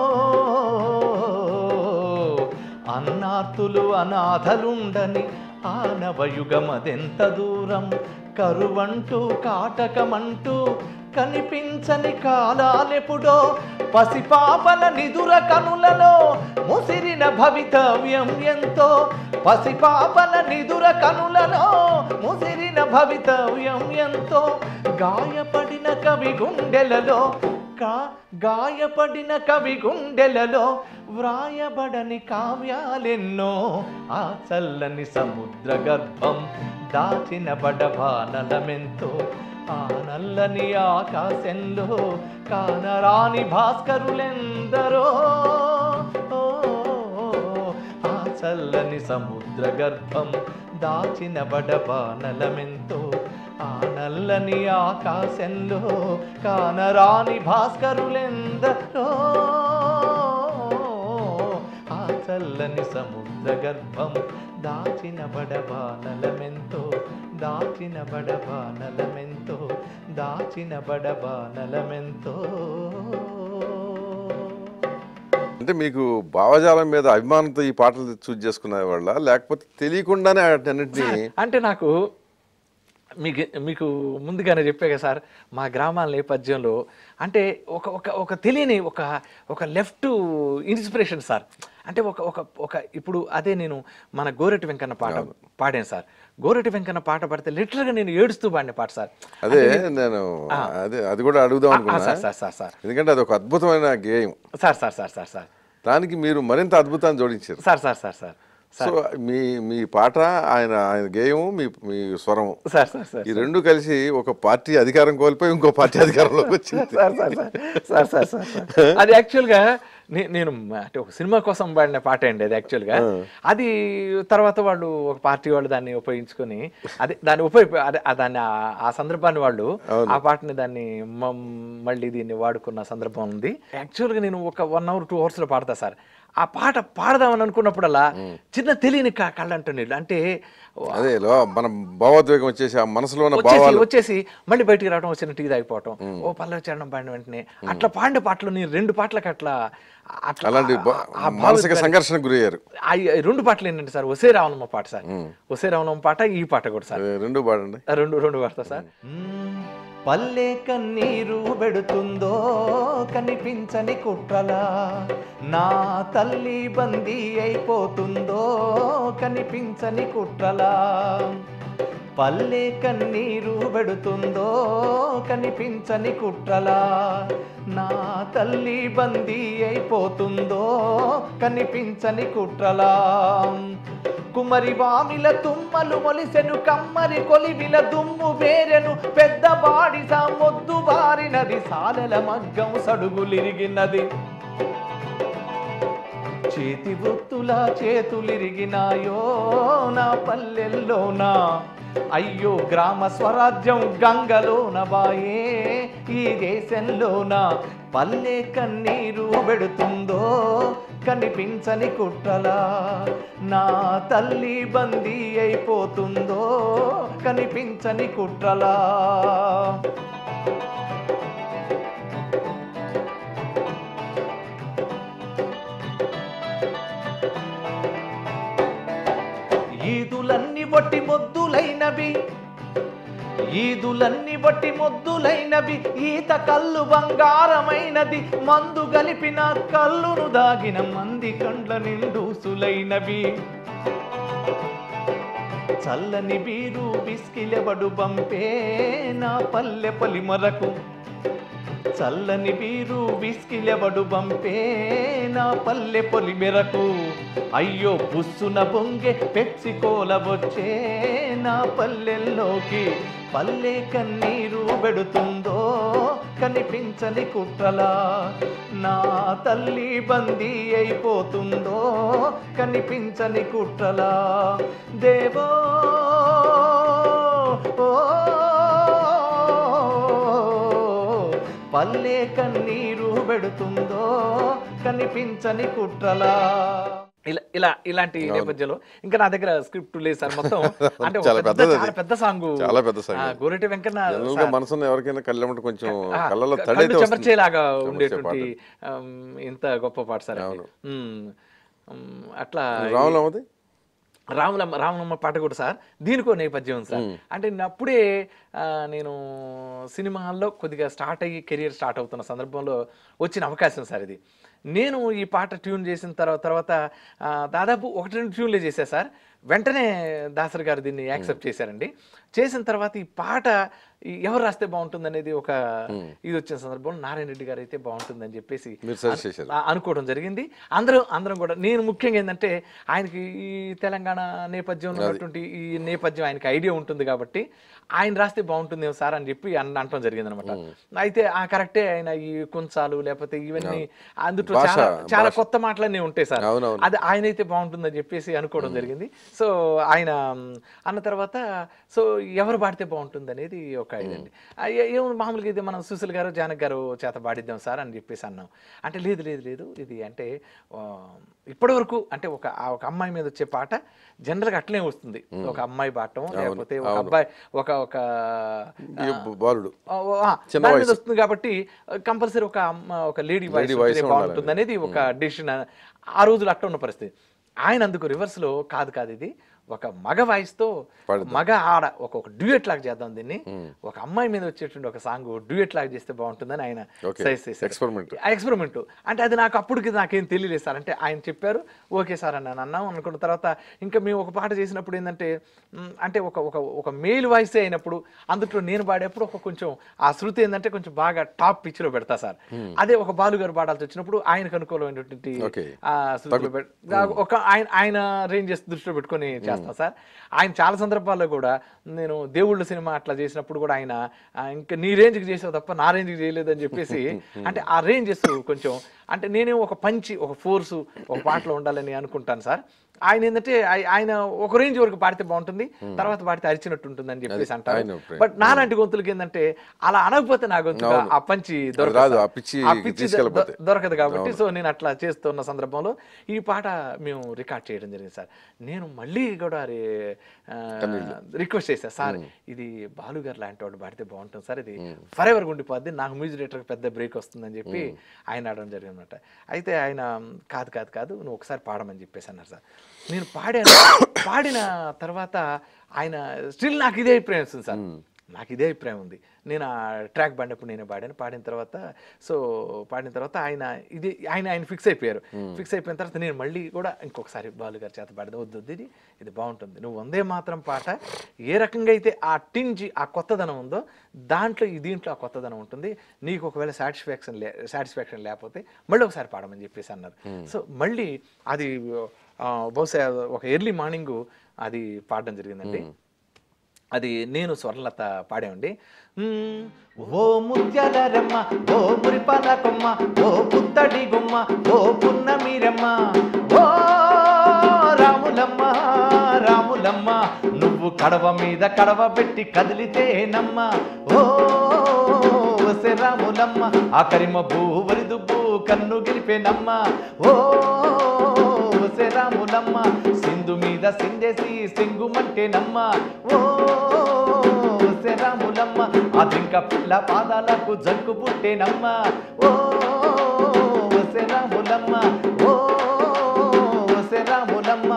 అన్నార్తులు అనాథలుండని ఆనవయుగమదెంత దూరం కరువంటూ కాటకమంటూ కనిపించని కాలాలెప్పుడో పసిపాపల నిదుర కనులలో ముసిరిన భవితవ్యం ఎంతో పసిపాపల నిదుర కనులలో ముసిరిన భవితవ్యం ఎంతో గాయపడిన కవి గుండెలలో కా గాయపడిన కవి గుండెలలో వ్రాయబడని కావ్యాలెన్నో ఆ చల్లని సముద్ర గర్భం దాచిన బడబానలమెంతో ఆ నల్లని ఆకాశంలో కానరాని భాస్కరులెందరో ఓ, ఆ చల్లని సముద్ర గర్భం దాచిన బడబానలమెంతో ఆ నల్లని ఆకాశంలో కానరాని భాస్కరులెందరో ఆ చల్లని సముద్ర గర్భం దాచిన బడబానలమెంతో దాచిన బడబానలమెంతో నలమెంతో దాచిన బడబా నలమెంతో అంటే మీకు భావజాలం మీద అభిమానంతో ఈ పాటలు చూజ్ చేసుకునే వాళ్ళ లేకపోతే తెలియకుండానే వాటన్నిటిని అంటే నాకు మీకు మీకు ముందుగానే చెప్పే కదా సార్ మా గ్రామాల నేపథ్యంలో అంటే ఒక ఒక ఒక తెలియని ఒక ఒక లెఫ్ట్ ఇన్స్పిరేషన్ సార్ అంటే ఒక ఒక ఒక ఇప్పుడు అదే నేను మన గోరెటి వెంకన్న పాట పాడాను సార్ గోరెటి వెంకన్న పాట పాడితే లిటరల్గా నేను ఏడుస్తూ పాడిన పాట సార్ అదే నేను అదే అది కూడా అడుగుదాం ఆ, అనుకున్నా సార్ సార్ సార్ సార్ ఎందుకంటే అది ఒక అద్భుతమైన గేయం sir sir sir sir sir దానికి మీరు మరింత అద్భుతాన్ని జోడించారు sir sir sir sir so మీ మీ పాట ఆయన ఆయన గేయము మీ మీ స్వరము సార్ సార్ సార్ ఈ రెండు కలిసి ఒక పార్టీ అధికారం కోల్పోయి ఇంకో పార్టీ అధికారంలోకి వచ్చింది sir sir sir sir sir sir sir అది యాక్చువల్గా నే- నేను అంటే ఒక సినిమా కోసం పాడిన పాట అండి అది యాక్చువల్గా అది తర్వాత వాళ్ళు ఒక పార్టీ వాళ్ళు దాన్ని ఉపయోగించుకొని అదే దాన్ని ఉపయోగ అదే ఆ దాన్ని ఆ- ఆ సందర్భాన్ని వాళ్ళు ఆ పాటని దాన్ని మ- మళ్ళీ దీన్ని వాడుకున్న సందర్భం ఉంది యాక్చువల్గా నేను ఒక వన్ అవర్ టూ అవర్స్లో పాడతా సార్ ఆ పాట పాడదామని అనుకున్నప్పుడల్లా చిన్న తెలియని క- కళ్ళంట నీళ్ళు అంటే అదే లో మన భావోద్వేగం వచ్చేసి ఆ మనసులో ఉన్న వచ్చేసి భావాలు వచ్చేసి మళ్ళీ బయటికి రావడం వచ్చిన టీ తాగిపోవటం ఓ పల్లవి చరణం పాడిన వెంటనే అట్లా పాడిన పాటలు నేను రెండు పాటలకు అట్లా అట్లా అలాంటి ఆ- బా- ఆ భావ- మానసిక సంఘర్షణకు గురయ్యారు ఆ ఈ రెండు పాటలు ఏంటంటే సార్ ఒసే రావణమ్మ పాట సార్ ఒసే రావణమ్మ పాట ఈ పాట కూడా సార్ అదే, రెండు పాడండి ఆ రెండు రెండు పాడతా సార్ పల్లె కన్నీరు పెడుతుందో కనిపించని కుట్రలా నా తల్లి బందీ అయిపోతుందో కనిపించని కుట్రలా పల్లె కన్నీరు పెడుతుందో కనిపించని కుట్రలా నా తల్లి బందీ అయిపోతుందో కనిపించని కుట్రలా కుమరి వామిల తుమ్మలు మొలిసెను కమ్మరి కొలివిల దుమ్ము వేరెను పెద్ద బాడిస మొద్దు బారినది సాలెల మగ్గం సడుగులిరిగినది చేతి వృత్తుల చేతులిరిగినాయో నా పల్లెల్లోనా అయ్యో గ్రామ స్వరాజ్యం గంగలోన బాయే ఈ దేశంలోన పల్లె కన్నీరు పెడుతుందో కనిపించని కుట్రలా నా తల్లి బందీ అయిపోతుందో కనిపించని కుట్రలా ఈదులన్నీ బట్టి మొద్దులైనవి ఈదులన్నీ బట్టి మొద్దులైనవి ఈత కళ్ళు బంగారమైనది మందు గలిపిన కళ్ళును దాగిన మంది కండ్ల నిండూసులైనవి చల్లని బీరు బిస్కిలెబడు పంపే నా పల్లె పలిమరకు చల్లని బీరు బిస్కిలెబడు పంపే నా పల్లె పొలి మెరకు అయ్యో బుస్సున బొంగె పెప్సికోల వచ్చే నా పల్లెల్లోకి పల్లె కన్నీరు పెడుతుందో కనిపించని కుట్రలా నా తల్లి బందీ అయిపోతుందో కనిపించని కుట్రలా దేవో పల్లె కన్నీరు పెడుతుందో కనిపించని కుట్రలా ఇలా ఇలా ఇలాంటి నేపథ్యంలో ఇంకా నా దగ్గర స్క్రిప్ట్ లేదు సార్ మొత్తం అంటే ఒక చాలా పెద్ద పెద్దది అది. చాలా పెద్ద సాంగ్ చాలా పెద్ద song. గోరెటి వెంకన్న జనరల్ గా మనసున్న ఎవరికైనా కళ్ళెమ్మట కొంచెం ఆ, కళ్ళలో క- తడి కళ్ళు అయితే వస్తుంది. చెమర్చేలాగా చెమర్చే ఉండేటువంటి ఆమ్, ఇంత గొప్ప పాట సార్ అది. అవును. ఉమ్, ఉమ్, అట్లా రాములమ్మది రాములమ్మ రాములమ్మ పాట కూడా సార్ దీనికో నేపథ్యం ఉంది సార్ అంటే నేను అప్పుడే ఆ, నేను సినిమాల్లో కొద్దిగా స్టార్ట్ అయ్యి కెరియర్ స్టార్ట్ అవుతున్న సందర్భంలో వచ్చిన అవకాశం సార్ ఇది నేను ఈ పాట ట్యూన్ చేసిన తర్వాత తర్వాత ఆ, దాదాపు ఒకటి రెండు ట్యూన్లే చేశా సార్ వెంటనే దాసరి గారు దీన్ని యాక్సెప్ట్ చేశారండి చేసిన తర్వాత ఈ పాట ఈ ఎవరు రాస్తే బాగుంటుంది అనేది ఒక ఇది వచ్చిన సందర్భంలో నారాయణ రెడ్డి గారు అయితే బాగుంటుందని చెప్పేసి మీరు సజెస్ట్ చేశారు ఆ- అనుకోవడం జరిగింది అందరూ అందరం కూడా నేను ముఖ్యంగా ఏంటంటే ఆయనకి ఈ తెలంగాణ నేపథ్యంలో ఉన్నటువంటి ఈ నేపథ్యం ఆయనకి ఐడియా ఉంటుంది కాబట్టి ఆయన రాస్తే బాగుంటుందేమో సార్ అని చెప్పి అన్ అనటం జరిగింది అనమాట అయితే ఆ కరెక్టే ఆయన ఈ కుంచాలు లేకపోతే ఇవన్నీ అందులో భాష, చాలా చాలా కొత్త మాటలన్నీ ఉంటాయి సార్ అవునవును. అది ఆయన అయితే బాగుంటుందని చెప్పేసి అనుకోవడం జరిగింది సో ఆయన మ్, అన్న తర్వాత సో ఎవరు పాడితే బాగుంటుంది అనేది ఒక ఇదండి ఆ, ఏ- ఏముంది మామూలుగా ఇది మనం సుశీల్ గారు జానక్ గారు చేత పాడిద్దాం సార్ అని చెప్పేసి అన్నాం అంటే లేదు లేదు లేదు ఇది అంటే ఆ, ఇప్పటి వరకు అంటే ఒక ఆ ఒక అమ్మాయి మీద వచ్చే పాట జనరల్గా అట్లనే వస్తుంది ఒక అమ్మాయి పాడటం లేకపోతే ఒక అబ్బాయి ఒక ఒక ఈ బాలుడు ఆ, ఆ, దాని మీద వస్తుంది కాబట్టి కంపల్సరీ ఒక అమ్మ ఒక లేడీ వాయిస్ voice బాగుంటుంది అనేది ఒక డిసిషన్ ఆ రోజులు అట్ట ఉన్న పరిస్థితి ఆయన అందుకు reverse లో కాదు కాదు ఇది ఒక మగ వాయిస్ తో మగ ఆడ ఒక ఒక డ్యూయట్ లాగా చేద్దాం దీన్ని ఒక అమ్మాయి మీద వచ్చేటువంటి ఒక సాంగ్ డ్యూయట్ లాగా చేస్తే బాగుంటుందని ఆయన Okay. సజెస్ట్ చేశారు Experiment. ఆ ఎక్స్పెరిమెంట్ అంటే అది నాకు అప్పటికి నాకేం తెలియలేదు సార్ అంటే ఆయన చెప్పారు ఓకే సార్ అన్నాను అన్నాం అనుకున్న తర్వాత ఇంకా మేము ఒక పాట చేసినప్పుడు ఏంటంటే మ్, అంటే ఒక ఒక ఒక మేల్ వాయిస్ అయినప్పుడు అందులో నేను పాడేప్పుడు ఒక కొంచెం ఆ శృతి ఏంటంటే కొంచెం బాగా టాప్ పిచ్ లో పెడతా సార్ అదే ఒక బాలు గారు పాడాల్సి వచ్చినప్పుడు ఆయనకు అనుకూలమైనటువంటి Okay. ఆ శృతిలో పెట్- ఒక ఆయన ఆయన రేంజెస్ దృష్టిలో పెట్టుకొని చేస్తాం సార్ ఆయన చాలా సందర్భాల్లో కూడా నేను దేవుళ్ళ సినిమా అట్లా చేసినప్పుడు కూడా ఆయన ఆ, ఇంకా నీ రేంజ్కి చేసావు తప్ప నా రేంజ్కి చేయలేదని చెప్పేసి అంటే ఆ రేంజెస్ కొంచెం అంటే నేనే ఒక పంచి ఒక ఫోర్సు ఒక పాటలో ఉండాలని అనుకుంటాను సార్ ఆయన ఏంటంటే ఆయ- ఆయన ఒక రేంజ్ వరకు పాడితే బాగుంటుంది తర్వాత పాడితే అరిచినట్టు ఉంటుంది అని చెప్పేసి అంటారు ఆయన ప్రేమ. బట్ నాలాంటి గొంతులకి ఏంటంటే అలా అనకపోతే నా గొంతుగా ఆ పంచి దొరకదు రాదు, సార్. ఆ పిచ్చి ఆ పిచ్చి దొ- తీసుకెళ్ళిపోతే. దొరకదు కాబట్టి సో నేను అట్లా చేస్తున్న సందర్భంలో ఈ పాట మేము రికార్డ్ చేయడం జరిగింది సార్ నేను మళ్ళీ కూడా రిక్వెస్ట్ చేశాను సార్ ఇది బాలుగారు లాంటి వాడు పాడితే బాగుంటుంది సార్ ఇది ఫర్ ఎవర్ ఉండిపోద్ది నాకు మ్యూజిక్ డైరెక్టర్కి పెద్ద బ్రేక్ వస్తుందని చెప్పి ఆయన ఆడడం జరిగింది అనమాట అయితే ఆయన కాదు కాదు కాదు నువ్వు ఒకసారి పాడమని చెప్పేసి అన్నారు సార్ నేను పాడాను పాడిన తర్వాత ఆయన స్టిల్ నాకు ఇదే అభిప్రాయం వస్తుంది సార్ నాకు ఇదే అభిప్రాయం ఉంది నేను ఆ ట్రాక్ పాడినప్పుడు నేను పాడాను పాడిన తర్వాత సో పాడిన తర్వాత ఆయన ఇది ఆయన ఆయన ఫిక్స్ అయిపోయారు ఫిక్స్ అయిపోయిన తర్వాత నేను మళ్ళీ కూడా ఇంకొకసారి బాలు గారి చేత పాడదు వద్దు వద్దు ఇది ఇది బాగుంటుంది నువ్వు వందే మాత్రం పాట ఏ రకంగా అయితే ఆ టింజి ఆ కొత్తదనం ఉందో దాంట్లో ఈ దీంట్లో ఆ కొత్తదనం ఉంటుంది నీకు ఒకవేళ సాటిస్ఫాక్షన్ లే సాటిస్ఫాక్షన్ లేకపోతే మళ్ళీ ఒకసారి పాడమని చెప్పేసి అన్నారు సో మళ్ళీ అది ఆ, బహుశా ఒక ఎర్లీ మార్నింగ్ అది పాడడం జరిగిందండి అది నేను స్వర్ణలత పాడామండి మ్మ్. ఓ ముత్యాల రమ్మ ఓ మురిపాల కొమ్మ ఓ పుత్తడి గుమ్మ ఓ పున్నమీరమ్మ ఓ రాములమ్మ రాములమ్మ నువ్వు కడవ మీద కడవ పెట్టి కదిలితేనమ్మ ఓ వసె రాములమ్మ ఆఖరి మబ్బు వరిదుబ్బు కన్ను గెలిపేనమ్మ ఓ వసె రాములమ్మ సింధు మీద సిందేసి సింగుమంటేనమ్మ ఓ వసె రాములమ్మ ఆ జింక పిల్ల పాదాలకు జంకు పుట్టేనమ్మ ఓ వసె రాములమ్మ ఓ వసె రాములమ్మ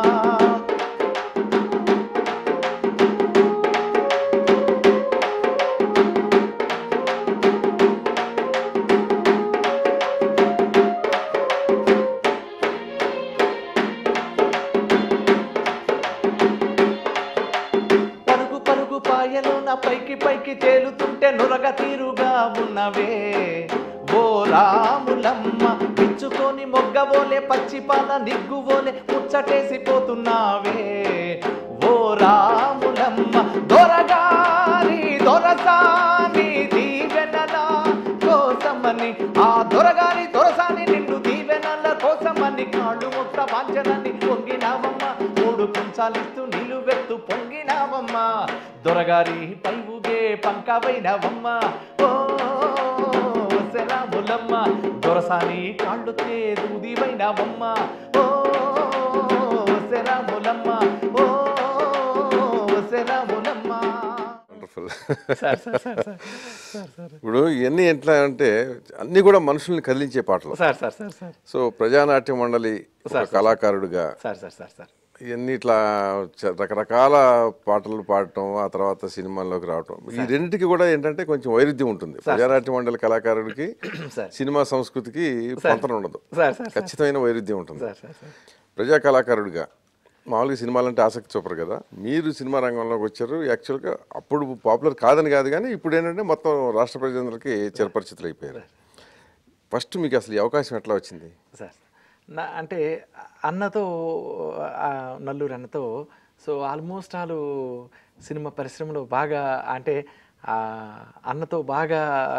పరుగు పరుగు పాయలు నా పైకి పైకి తేలుతుంటే నురగ తీరుగా ఉన్నవే ఓ రాములమ్మ పిచ్చుకొని మొగ్గబోలే పచ్చి పాల నిగ్గుబోలే ముచ్చటేసిపోతున్నావే ఓ రాములమ్మ దొరగారి దొరసాని దీవెనల కోసమని ఆ దొరగారి దొరసాని నిండు దీవెనల కోసమని కాళ్ళు ముట్ట వాంచనని పొంగినావమ్మ మూడు కుంచాలిస్తూ నిలువెత్తు పొంగినావమ్మ దొరగారి పైవుగే పంకవైనవమ్మ ఓ శరాములమ్మ దొరసాని కాళ్ళుతే దూదివైనవమ్మ ఓ శరాములమ్మ ఓ శరాములమ్మ wonderful sir sir sir sir sir sir ఇప్పుడు ఇవన్నీ ఎట్లా అంటే అన్ని కూడా మనుషుల్ని కదిలించే పాటలు sir sir sir sir so Prajanatya Mandali ఒక కళాకారుడిగా సార్ సార్ సార్ సార్ ఇవన్నీ ఇట్లా చ- రకరకాల పాటలు పాడటం ఆ తర్వాత సినిమాల్లోకి రావటం ఈ రెండింటికి కూడా ఏంటంటే కొంచెం వైరుధ్యం ఉంటుంది ప్రజానాట్య మండలి కళాకారుడికి సార్ సినిమా సంస్కృతికి పొంతన ఉండదు సార్ సార్ ఖచ్చితమైన వైరుధ్యం ఉంటుంది సార్ సార్ సార్ ప్రజా కళాకారుడిగా మామూలుగా సినిమాలంటే ఆసక్తి చూపరు కదా మీరు సినిమా రంగంలోకి వచ్చారు యాక్చువల్గా అప్పుడు పాపులర్ కాదని కాదు కానీ ఇప్పుడు ఏంటంటే మొత్తం రాష్ట్ర ప్రజలందరికీ చిరపరిచితులు అయిపోయారు ఫస్ట్ మీకు అసలు ఈ అవకాశం ఎట్లా వచ్చింది సార్ నా అంటే అన్నతో ఆ, నల్లూరు అన్నతో సో ఆల్మోస్ట్ ఆలు సినిమా పరిశ్రమలో బాగా అంటే ఆ అన్నతో బాగా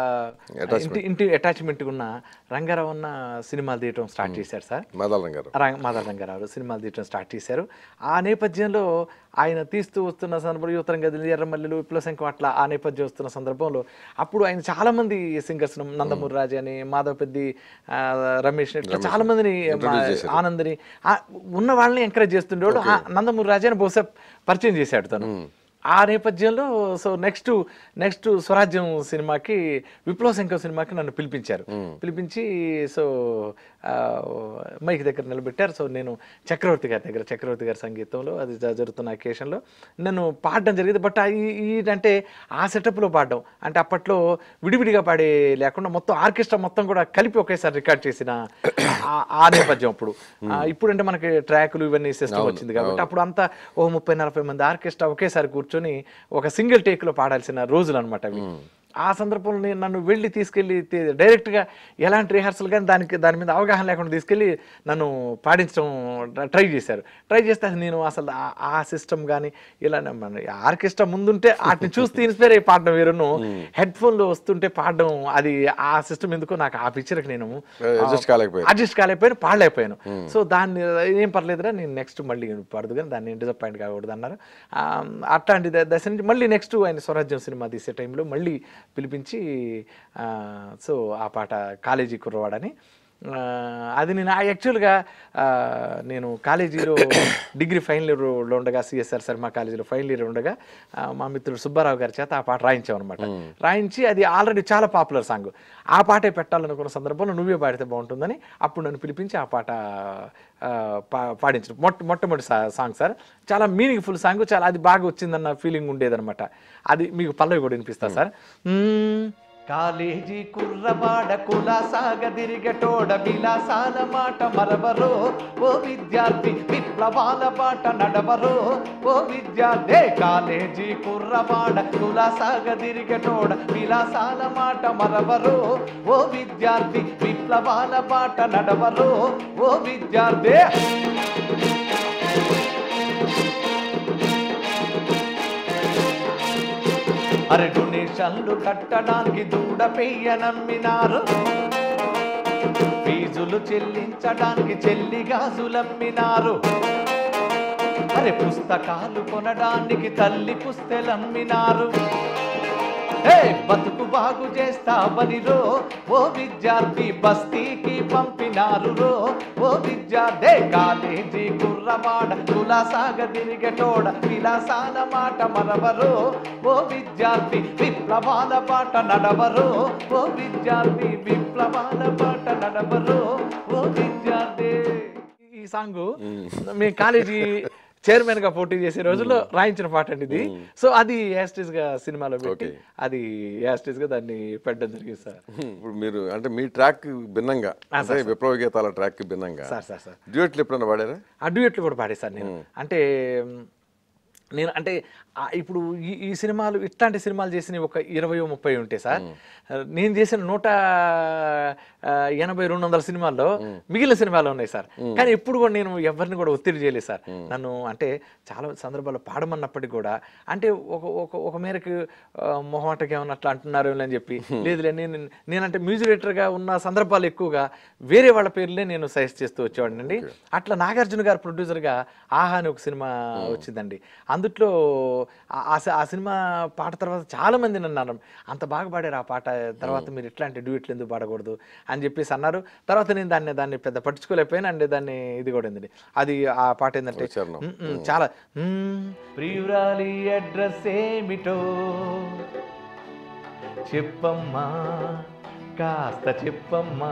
ఇంటి ఇంటి అటాచ్మెంట్ ఉన్న రంగారావు అన్న సినిమాలు తీయటం స్టార్ట్ చేశారు సార్ మాదాలం గారు రంగ మాధవ రంగారావు సినిమాలు తీయటం స్టార్ట్ చేశారు ఆ నేపథ్యంలో ఆయన తీస్తూ వస్తున్న సందర్భంలో యువతరం గదిలి ఎర్రమల్లిలు విప్లవ శంఖం అట్లా ఆ నేపథ్యం వస్తున్న సందర్భంలో అప్పుడు ఆయన చాలా మంది సింగర్స్ నందమూరి రాజు అని మాధవ పెద్ది ఆ, రమేష్ ఇట్లా చాలా మందిని మా- ఆనందని ఆ, ఉన్న వాళ్ళని ఎంకరేజ్ చేస్తుండేవాడు ఆ నందమూరి రాజు అని బహుశా పరిచయం చేశాడు తను ఆ నేపథ్యంలో సో నెక్స్ట్ నెక్స్ట్ స్వరాజ్యం సినిమాకి విప్లవ శంకర్ సినిమాకి నన్ను పిలిపించారు పిలిపించి సో ఆ, మైక్ దగ్గర నిలబెట్టారు సో నేను చక్రవర్తి గారి దగ్గర చక్రవర్తి గారి సంగీతంలో అది జ- జరుగుతున్న అకేషన్లో నన్ను పాడడం జరిగింది బట్ ఈ అంటే ఆ సెటప్లో పాడడం అంటే అప్పట్లో విడివిడిగా పాడే లేకుండా మొత్తం ఆర్కెస్ట్రా మొత్తం కూడా కలిపి ఒకేసారి రికార్డ్ చేసిన ఆ- ఆ నేపథ్యం అప్పుడు ఆ, ఇప్పుడంటే మనకి ట్రాకులు ఇవన్నీ సిస్టమ్ వచ్చింది కాబట్టి అప్పుడు అంతా ఓ ముప్పై నలభై మంది ఆర్కెస్ట్రా ఒకేసారి కూర్చొని ఒక సింగిల్ టేక్లో పాడాల్సిన రోజులు అనమాట అవి ఆ సందర్భంలో నేను నన్ను వెళ్ళి తీసుకెళ్ళి తే- డైరెక్ట్గా ఎలాంటి రిహార్సల్ కానీ దానికి దాని మీద అవగాహన లేకుండా తీసుకెళ్ళి నన్ను పాడించడం ట్రై చేశారు ట్రై చేస్తే అది నేను అసలు ఆ- ఆ సిస్టమ్ కానీ ఇలా మన ఆర్కెస్ట్రా ముందుంటే వాటిని చూస్తే ఇన్స్పైర్ అయ్యి పాడడం వేరును హెడ్ ఫోన్లో వస్తుంటే పాడడం అది ఆ సిస్టమ్ ఎందుకో నాకు ఆ పిక్చర్కి నేను అడ్జస్ట్ కాలేకపోయారు అడ్జస్ట్ కాలేకపోయాను పాడలేకపోయాను సో దాన్ని ఏం పర్లేదురా నేను నెక్స్ట్ మళ్ళీ పడదు కానీ దాన్ని డిసప్పాయింట్ కాకూడదు అన్నారు ఆ, అట్లాంటి ద- దశ నుంచి మళ్ళీ నెక్స్ట్ ఆయన స్వరాజ్యం సినిమా తీసే టైంలో మళ్ళీ పిలిపించి ఆ, సో ఆ పాట కాలేజీ కుర్రవాడని ఆ, అది నేను యాక్చువల్గా నేను కాలేజీలో డిగ్రీ ఫైనల్ ఇయర్లో ఉండగా సిఎస్ఆర్ శర్మ కాలేజీలో ఫైనల్ ఇయర్ ఉండగా ఆ, మా మిత్రుడు సుబ్బారావు గారి చేత ఆ పాట రాయించాం అనమాట రాయించి అది ఆల్రెడీ చాలా పాపులర్ సాంగ్ ఆ పాటే పెట్టాలనుకున్న సందర్భంలో నువ్వే పాడితే బాగుంటుందని అప్పుడు నన్ను పిలిపించి ఆ పాట ఆ, పా- పాడించడం మొట్ట మొట్టమొదటి సా- సాంగ్ సార్ చాలా మీనింగ్ఫుల్ సాంగ్ చాలా అది బాగా వచ్చిందన్న ఫీలింగ్ ఉండేదన్నమాట అది మీకు పల్లవి కూడా వినిపిస్తా సార్ మ్మ్. కాలేజీ కుర్రవాడ కులాసాగ తిరిగటోడ విలాసాల మాట మరవరో ఓ విద్యార్థి విప్లవాల బాట నడవరో ఓ విద్యార్థి కాలేజీ కుర్రవాడ కులాసాగ తిరిగటోడ విలాసాల మాట మరవరో ఓ విద్యార్థి విప్లవాల బాట నడవరో ఓ విద్యార్థి అరే డొనేషన్లు కట్టడానికి దూడ పెయ్య నమ్మినారు ఫీజులు చెల్లించడానికి చెల్లి గాజులమ్మినారు అరే పుస్తకాలు కొనడానికి తల్లి పుస్తెలమ్మినారు ఏ బతుకు బాగు చేస్తావని రో ఓ విద్యార్థి బస్తీకి పంపినారు రో ఓ విద్యార్థి కాలేజీ కుర్రవాడ కులాసాగ తిరిగటోడ విలాసాల మాట మరవరో ఓ విద్యార్థి విప్లవాల పాట నడవరో ఓ విద్యార్థి విప్లవాల పాట నడవరో ఓ విద్యార్థి ఈ సాంగ్ మీ కాలేజీ చైర్మన్ గా పోటీ చేసే రోజుల్లో రాయించిన పాట అండి ఇది సో అది యాస్టిస్ గా సినిమాలో పెట్టి అది యాస్టిస్ గా దాన్ని పెట్టడం జరిగింది సార్ ఇప్పుడు మీరు అంటే మీ ట్రాక్ భిన్నంగా అంటే విప్లవ గీతాల ట్రాక్ భిన్నంగా సార్ సార్ సార్ డ్యూయట్లు ఎప్పుడైనా పాడారా ఆ డ్యూయట్లు కూడా పాడేశాను నేను అంటే మ్, నేను అంటే ఆ ఇప్పుడు ఈ ఈ సినిమాలు ఇట్లాంటి సినిమాలు చేసినవి ఒక ఇరవై ముప్పై ఉంటాయి సార్ నేను చేసిన నూట ఆ, ఎనభై రెండు వందల సినిమాల్లో మిగిలిన సినిమాలు ఉన్నాయి సార్ కానీ ఎప్పుడు కూడా నేను ఎవరిని కూడా ఒత్తిడి చేయలేదు సార్ నన్ను అంటే చాలా సందర్భాల్లో పాడమన్నప్పటికీ కూడా అంటే ఒక ఒక ఒక మేరకు ఆ, మొహమాటకి ఏమన్నా అట్లా అంటున్నారు అని చెప్పి లేదులే నేను నేనంటే మ్యూజిక్ డైరెక్టర్గా ఉన్న సందర్భాలు ఎక్కువగా వేరే వాళ్ళ పేర్లే నేను సజెస్ట్ చేస్తూ వచ్చేవాడినండి అట్లా నాగార్జున గారు ప్రొడ్యూసర్గా ఆహా అని ఒక సినిమా వచ్చిందండి అందుట్లో ఆ- ఆ సి- ఆ సినిమా పాట తర్వాత చాలా మంది నన్ను అన్నారు అంత బాగా పాడారు ఆ పాట తర్వాత మీరు ఇట్లాంటి డ్యూయట్లు ఎందుకు పాడకూడదు అని చెప్పేసి అన్నారు తర్వాత నేను దాన్ని దాన్ని పెద్ద పట్టించుకోలేకపోయాను అండ్ దాన్ని ఇది కూడా ఉంది అది ఆ పాట ఏంటంటే ఉచ్చారణం. మ్, మ్, చాలా మ్, ప్రియురాలి అడ్రస్ ఏమిటో చెప్పమ్మా కాస్త చెప్పమ్మా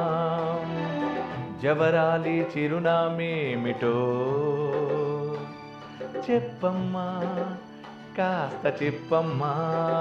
జవరాలి చిరునామేమిటో చెప్పమ్మా కాస్త చెప్పమ్మా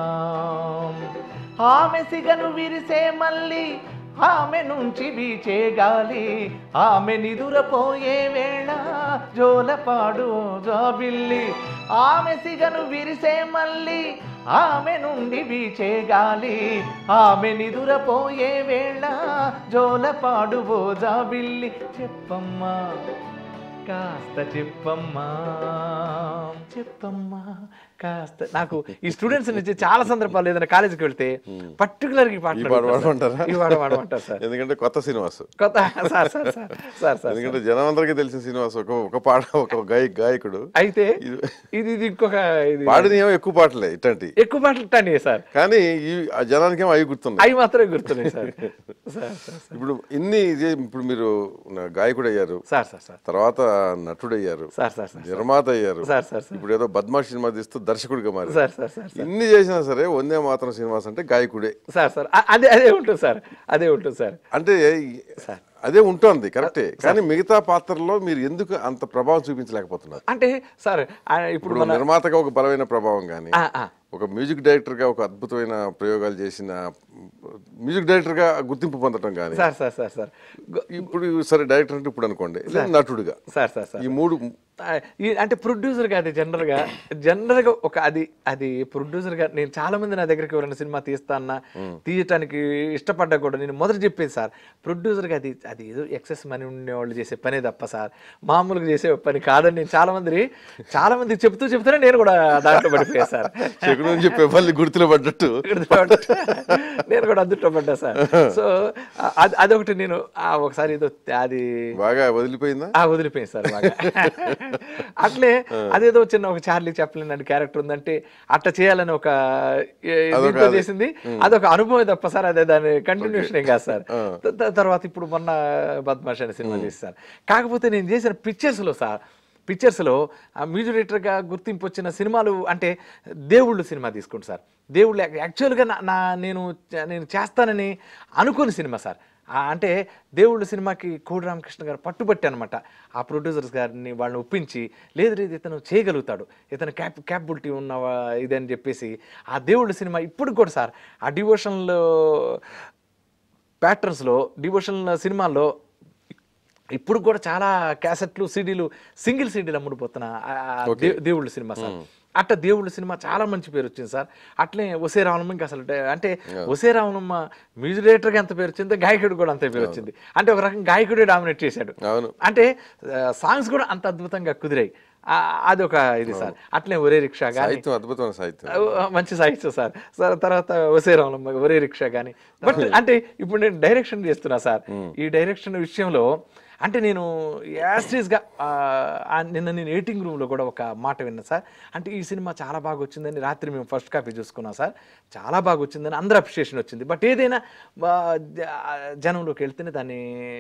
ఆమె సిగను విరిసే మళ్ళీ ఆమె నుంచి వీచే గాలి ఆమె నిదురపోయే వేళ జోలపాడు జాబిల్లి ఆమె సిగను విరిసే మళ్ళీ ఆమె నుండి వీచే గాలి ఆమె నిదురపోయే వేళ జోలపాడు ఓ జాబిల్లి చెప్పమ్మా కాస్త చెప్పమ్మా చెప్పమ్మా కాస్త నాకు ఈ స్టూడెంట్స్ నుంచి చాలా సందర్భాలు ఏదైనా కాలేజీకి వెళ్తే పర్టికులర్ ఈ పాట ఈ పాట పాడమంటారా? ఈ పాట పాడమంటారు సార్ ఎందుకంటే కొత్త శ్రీనివాస్ కొత్త sir sir sir sir sir ఎందుకంటే జనం అందరికీ తెలిసిన శ్రీనివాస్ ఒక ఒక పాట ఒక గాయ గాయకుడు అయితే ఇది ఇది ఇంకొక ఇది పాడిన ఏమో ఎక్కువ పాటలే ఇట్లాంటి ఎక్కువ పాటలు ఇట్టండి సార్ కానీ ఈ ఆ జనానికి ఏమో అవి గుర్తున్నాయి అవి మాత్రమే గుర్తున్నాయి సార్ సార్ సార్ ఇప్పుడు ఇన్ని ఇదే ఇప్పుడు మీరు నా గాయకుడు అయ్యారు సార్ సార్ సార్ తర్వాత నటుడు అయ్యారు సార్ సార్ సార్ నిర్మాత అయ్యారు సార్ సార్ సార్ ఇప్పుడు ఏదో బద్మాష్ సినిమా తీస్తూ దర్శకుడిగా మారి సార్ సార్ సార్ ఇన్ని చేసినా సరే వందే మాత్రం శ్రీనివాస్ అంటే గాయకుడే సార్ సార్ అ- అదే అదే ఉంటుంది సార్ అదే ఉంటుంది సార్ అంటే అదే ఉంటుంది కరెక్టే కానీ మిగతా పాత్రల్లో మీరు ఎందుకు అంత ప్రభావం చూపించలేకపోతున్నారు అంటే సార్ ఆ, ఇప్పుడు ఇప్పుడు నిర్మాతగా ఒక బలమైన ప్రభావం కానీ ఆ, ఆ, ఒక మ్యూజిక్ డైరెక్టర్ గా ఒక అద్భుతమైన ప్రయోగాలు చేసిన మ్యూజిక్ డైరెక్టర్ గా గుర్తింపు పొందడం కానీ సార్ సార్ సార్ సార్ గో- ఇప్పుడు సరే డైరెక్టర్ అంటే ఇప్పుడు అనుకోండి లేదా నటుడుగా సార్ సార్ సార్ ఈ మూడు ఆ, ఈ- అంటే ప్రొడ్యూసర్గా అది జనరల్గా జనరల్గా ఒక అది అది ప్రొడ్యూసర్గా నేను చాలా మంది నా దగ్గరికి ఎవరైనా సినిమా తీస్తా అన్నా తీయటానికి ఇష్టపడ్డా కూడా నేను మొదట చెప్పేది సార్ ప్రొడ్యూసర్గా అది అది ఏదో ఎక్సెస్ మనీ ఉండేవాళ్ళు చేసే పనే తప్ప సార్ మామూలుగా చేసే పని కాదని నేను చాలా మంది చాలా మంది చెప్తూ చెప్తూనే నేను కూడా దాంట్లో పడిపోయా సార్ చెకుడు నుంచి చెప్పే మళ్ళీ గుర్తులు పడ్డట్టు నేను కూడా అందుట్లో పడ్డా సార్ సో అది అదొకటి నేను ఆ, ఒకసారి ఏదో అది బాగా వదిలిపోయిందా ఆ వదిలిపోయింది సార్ బాగా అట్లే అదేదో చిన్న ఒక చార్లీ చెప్పలేని అని క్యారెక్టర్ ఉందంటే అట్లా చేయాలని ఒక ఏ, దీంతో చేసింది అదొక అనుభవం తప్ప సార్ అదే దాని కంటిన్యూషన్ ఏం కాదు సార్ త- త- తర్వాత ఇప్పుడు మొన్న బద్మాష్ అనే సినిమా చేసి సార్ కాకపోతే నేను చేసిన పిక్చర్స్ లో సార్ పిక్చర్స్ లో ఆ మ్యూజిక్ డైరెక్టర్ గా గుర్తింపు వచ్చిన సినిమాలు అంటే దేవుళ్ళు సినిమా తీసుకోండి సార్ దేవుళ్ళు యాక్చువల్గా నా నా నేను నేను చేస్తానని అనుకోని సినిమా సార్ ఆ అంటే దేవుళ్ళ సినిమాకి కోడి రామకృష్ణ గారు పట్టుబట్టి అనమాట ఆ ప్రొడ్యూసర్స్ గారిని వాళ్ళని ఒప్పించి లేదు లేదు ఇతను చేయగలుగుతాడు ఇతను క్యాప్ క్యాపబిలిటీ ఉన్న వా- ఇదని చెప్పేసి ఆ దేవుళ్ళ సినిమా ఇప్పుడు కూడా సార్ ఆ డివోషన్లో ప్యాటర్న్స్లో డివోషన్ సినిమాల్లో ఇప్పుడు కూడా చాలా క్యాసెట్లు సీడీలు సింగిల్ సీడీలు అమ్ముడుపోతున్న ఆ దే- దేవుళ్ళ సినిమా సార్ అట్ట దేవుళ్ళ సినిమా చాలా మంచి పేరు వచ్చింది సార్ అట్లే ఒసే రావణమ్మ ఇంకా అసలు డే- అంటే ఒసే రావణమ్మ మ్యూజిక్ డైరెక్టర్గా ఎంత పేరు వచ్చింది గాయకుడు కూడా అంతే పేరు వచ్చింది అంటే ఒక రకం గాయకుడే డామినేట్ చేశాడు అవును అంటే సాంగ్స్ కూడా అంత అద్భుతంగా కుదిరాయి ఆ, అదొక ఇది సార్ అట్లే ఒరే రిక్షా కానీ సాహిత్యం అద్భుతమైన సాహిత్యం మంచి సాహిత్యం సార్ సార్ తర్వాత వసే రామలమ్మ ఒరే రిక్షా కానీ బట్ అంటే ఇప్పుడు నేను డైరెక్షన్ చేస్తున్నా సార్ ఈ డైరెక్షన్ విషయంలో అంటే నేను యాస్టీస్గా నిన్న నేను ఎడిటింగ్ రూమ్లో కూడా ఒక మాట విన్నా సార్ అంటే ఈ సినిమా చాలా బాగా వచ్చిందని రాత్రి మేము ఫస్ట్ కాపీ చూసుకున్నాం సార్ చాలా బాగా వచ్చిందని అందరూ అప్రిషియేషన్ వచ్చింది బట్ ఏదైనా ఆ, జ- జనంలోకి వెళ్తేనే దాన్ని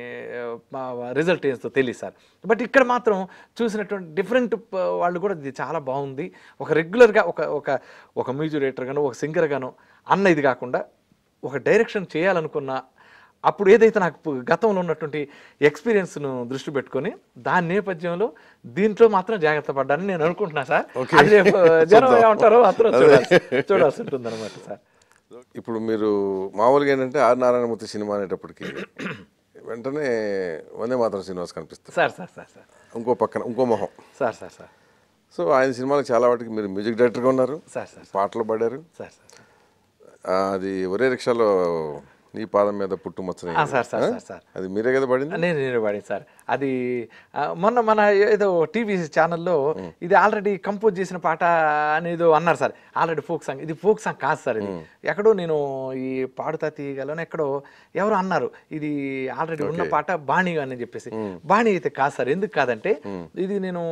రిజల్ట్ ఏంటో తెలియదు సార్ బట్ ఇక్కడ మాత్రం చూసినటువంటి డిఫరెంట్ వాళ్ళు కూడా ఇది చాలా బాగుంది ఒక రెగ్యులర్గా ఒక ఒక ఒక మ్యూజిక్ డైరెక్టర్ గాను ఒక సింగర్ గాను అన్న ఇది కాకుండా ఒక డైరెక్షన్ చేయాలనుకున్న అప్పుడు ఏదైతే నాకు పు- గతంలో ఉన్నటువంటి ఎక్స్పీరియన్స్ను దృష్టి పెట్టుకొని దాని నేపథ్యంలో దీంట్లో మాత్రం జాగ్రత్త పడ్డానని నేను అనుకుంటున్నా సార్ అది రేపు జనం ఏమంటారో అతను చూడాల్సి చూడాల్సి ఉంటుంది అనమాట సార్ ఇప్పుడు మీరు మామూలుగా ఏంటంటే ఆర్ నారాయణమూర్తి సినిమా అనేటప్పటికి వెంటనే వందే మాత్రం శ్రీనివాస్ కనిపిస్తారు సార్ సార్ సార్ సార్ ఇంకో పక్కన ఇంకో మొహం సార్ సార్ సార్ సో ఆయన సినిమాలకు చాలా వాటికి మీరు మ్యూజిక్ డైరెక్టర్గా ఉన్నారు సార్ సార్ పాటలు పాడారు సార్ సార్ సార్ ఆ, అది ఒరే రిక్షాలో నీ పాదం మీద పుట్టుమచ్చని ఆ, సార్, సార్, సార్, సార్. అది మీరే కదా పడింది నేను నేను పాడింది సార్ అది ఆ, మొన్న మన ఏదో టీవీ ఛానల్లో ఇది ఆల్రెడీ కంపోజ్ చేసిన పాట అనేది అన్నారు సార్ ఆల్రెడీ ఫోక్ సాంగ్ ఇది ఫోక్ సాంగ్ కాదు సార్ ఇది ఎక్కడో నేను ఈ పాడుతా తీయగలను ఎక్కడో ఎవరో అన్నారు ఇది ఆల్రెడీ ఉన్న పాట బాణి అని చెప్పేసి బాణి అయితే కాదు సార్ ఎందుకు కాదంటే ఇది నేను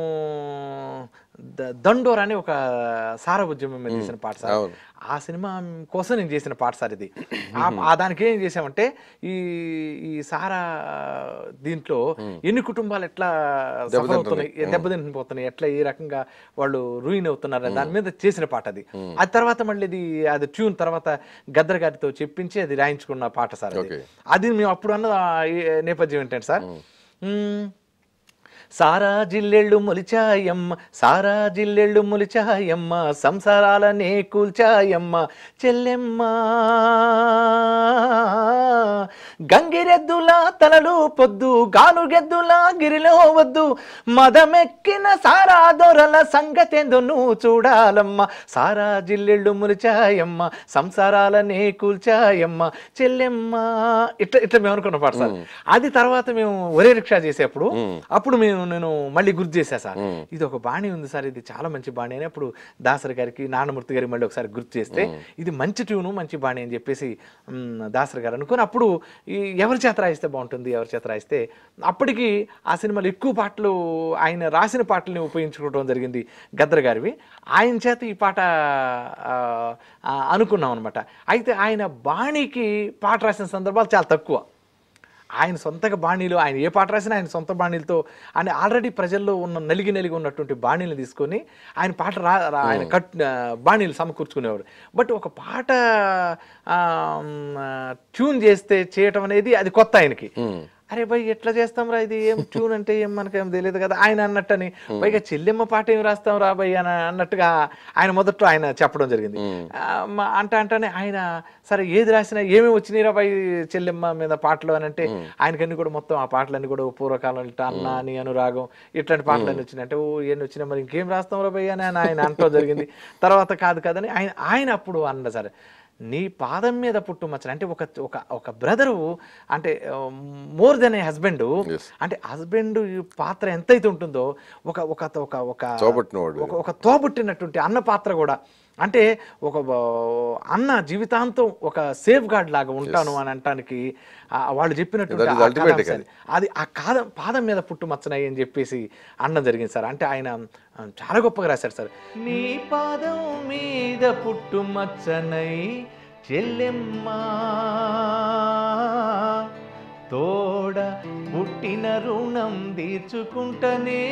ద- దండోర్ అనే ఒక సార ఉద్యమం మీద చేసిన పాట సార్ అవును. ఆ సినిమా కోసం నేను చేసిన పాట సార్ ఇది ఆ- ఆ దానికి ఏం చేసామంటే ఈ ఈ సారా దీంట్లో ఎన్ని కుటుంబాలు ఎట్లా సఫర్ అవుతున్నాయి దెబ్బతింటుపోతున్నాయి ఎట్లా ఏ రకంగా వాళ్ళు రూయిన్ అవుతున్నారు దాని మీద చేసిన పాట అది ఆ తర్వాత మళ్ళీ ఇది అది ట్యూన్ తర్వాత గద్దర్ గారితో చెప్పించి అది రాయించుకున్న పాట సార్ అది Okay. అది మేము అప్పుడు అన్న ఏ- నేపథ్యం ఏంటంటే సార్ మ్మ్. సారా జిల్లెళ్ళు మొలిచాయమ్మ సారా జిల్లెళ్ళు మొలిచాయమ్మ సంసారాలనే కూల్చాయమ్మ చెల్లెమ్మ గంగిరెద్దుల తలలు పొద్దు గానుగెద్దుల గిరిలో వద్దు మదమెక్కిన సారా దొరల సంగతేందో నువ్వు చూడాలమ్మ సారా జిల్లెళ్ళు ములిచాయమ్మ సంసారాలనే కూల్చాయమ్మ చెల్లెమ్మ ఇట్లా ఇట్లా మేము అనుకున్న పాట సార్ అది తర్వాత మేము ఒరే రిక్షా చేసేప్పుడు అప్పుడు మేము నేను నేను మళ్ళీ గుర్తు చేశా సార్ ఇది ఒక బాణి ఉంది సార్ ఇది చాలా మంచి బాణి అని అప్పుడు దాసరి గారికి నాన్నమూర్తి గారికి మళ్ళీ ఒకసారి గుర్తు చేస్తే ఇది మంచి ట్యూను మంచి బాణి అని చెప్పేసి మ్, దాసరి గారు అనుకుని అప్పుడు ఈ ఎవరి చేత రాయిస్తే బాగుంటుంది ఎవరి చేత రాయిస్తే అప్పటికి ఆ సినిమాలో ఎక్కువ పాటలు ఆయన రాసిన పాటల్ని ఉపయోగించుకోవడం జరిగింది గద్దర్ గారివి ఆయన చేత ఈ పాట ఆ, ఆ, అనుకున్నాం అనమాట అయితే ఆయన బాణీకి పాట రాసిన సందర్భాలు చాలా తక్కువ ఆయన సొంతగా బాణీలు ఆయన ఏ పాట రాసినా ఆయన సొంత బాణీలతో ఆయన ఆల్రెడీ ప్రజల్లో ఉన్న నలిగి నలిగి ఉన్నటువంటి బాణీలు తీసుకొని ఆయన పాట రా రా- ఆయన కట్ ఆ, బాణీలు సమకూర్చుకునేవారు బట్ ఒక పాట ఆ, మ్, ఆ, ట్యూన్ చేస్తే చేయటం అనేది అది కొత్త ఆయనకి అరే భయ్ ఎట్లా చేస్తాం రా ఇది ఏం ట్యూన్ అంటే ఏం మనకేం తెలియదు కదా ఆయన అన్నట్టని పైగా చెల్లెమ్మ పాట ఏం రాస్తాం రా భయ్ అని అన్నట్టుగా ఆయన మొదట్లో ఆయన చెప్పడం జరిగింది ఆ, మ- అంట అంటనే ఆయన సరే ఏది రాసినా ఏమేమి వచ్చినాయి రా భయ్ చెల్లెమ్మ మీద పాటలు అని అంటే ఆయనకన్నీ కూడా మొత్తం ఆ పాటలన్నీ కూడా పూర్వకాలం ఇట్లా అన్న అని అనురాగం ఇట్లాంటి పాటలన్నీ వచ్చినాయి అంటే ఓ ఏం వచ్చినా మరి ఇంకేం రాస్తాం రా భయ్ అని ఆయన అనటం జరిగింది తర్వాత కాదు కాదని ఆయన ఆయన అప్పుడు అన్న సరే నీ పాదం మీద పుట్టుమచ్చని అంటే ఒక ఒక ఒక బ్రదరు అంటే more than a husband Yes. అంటే హస్బెండ్ పాత్ర ఎంతైతే ఉంటుందో ఒక ఒక ఒక ఒక తోబుట్టినవాడు. ఒక ఒక తోబుట్టినటువంటి అన్న పాత్ర కూడా అంటే ఒక ఆ, అన్న జీవితాంతం ఒక సేఫ్ గార్డ్ లాగా ఉంటాను అని అనటానికి ఆ, వాళ్ళు చెప్పినటువంటి That is ఆ ultimate కథాంశాన్ని, అది ఆ కాదం పాదం మీద పుట్టుమచ్చనాయి అని చెప్పేసి అనడం జరిగింది సార్ అంటే ఆయన ఆ, చాలా గొప్పగా రాశారు సార్ నీ పాదం మీద పుట్టుమచ్చనై చెల్లెమ్మా తోడ పుట్టిన రుణం తీర్చుకుంటనే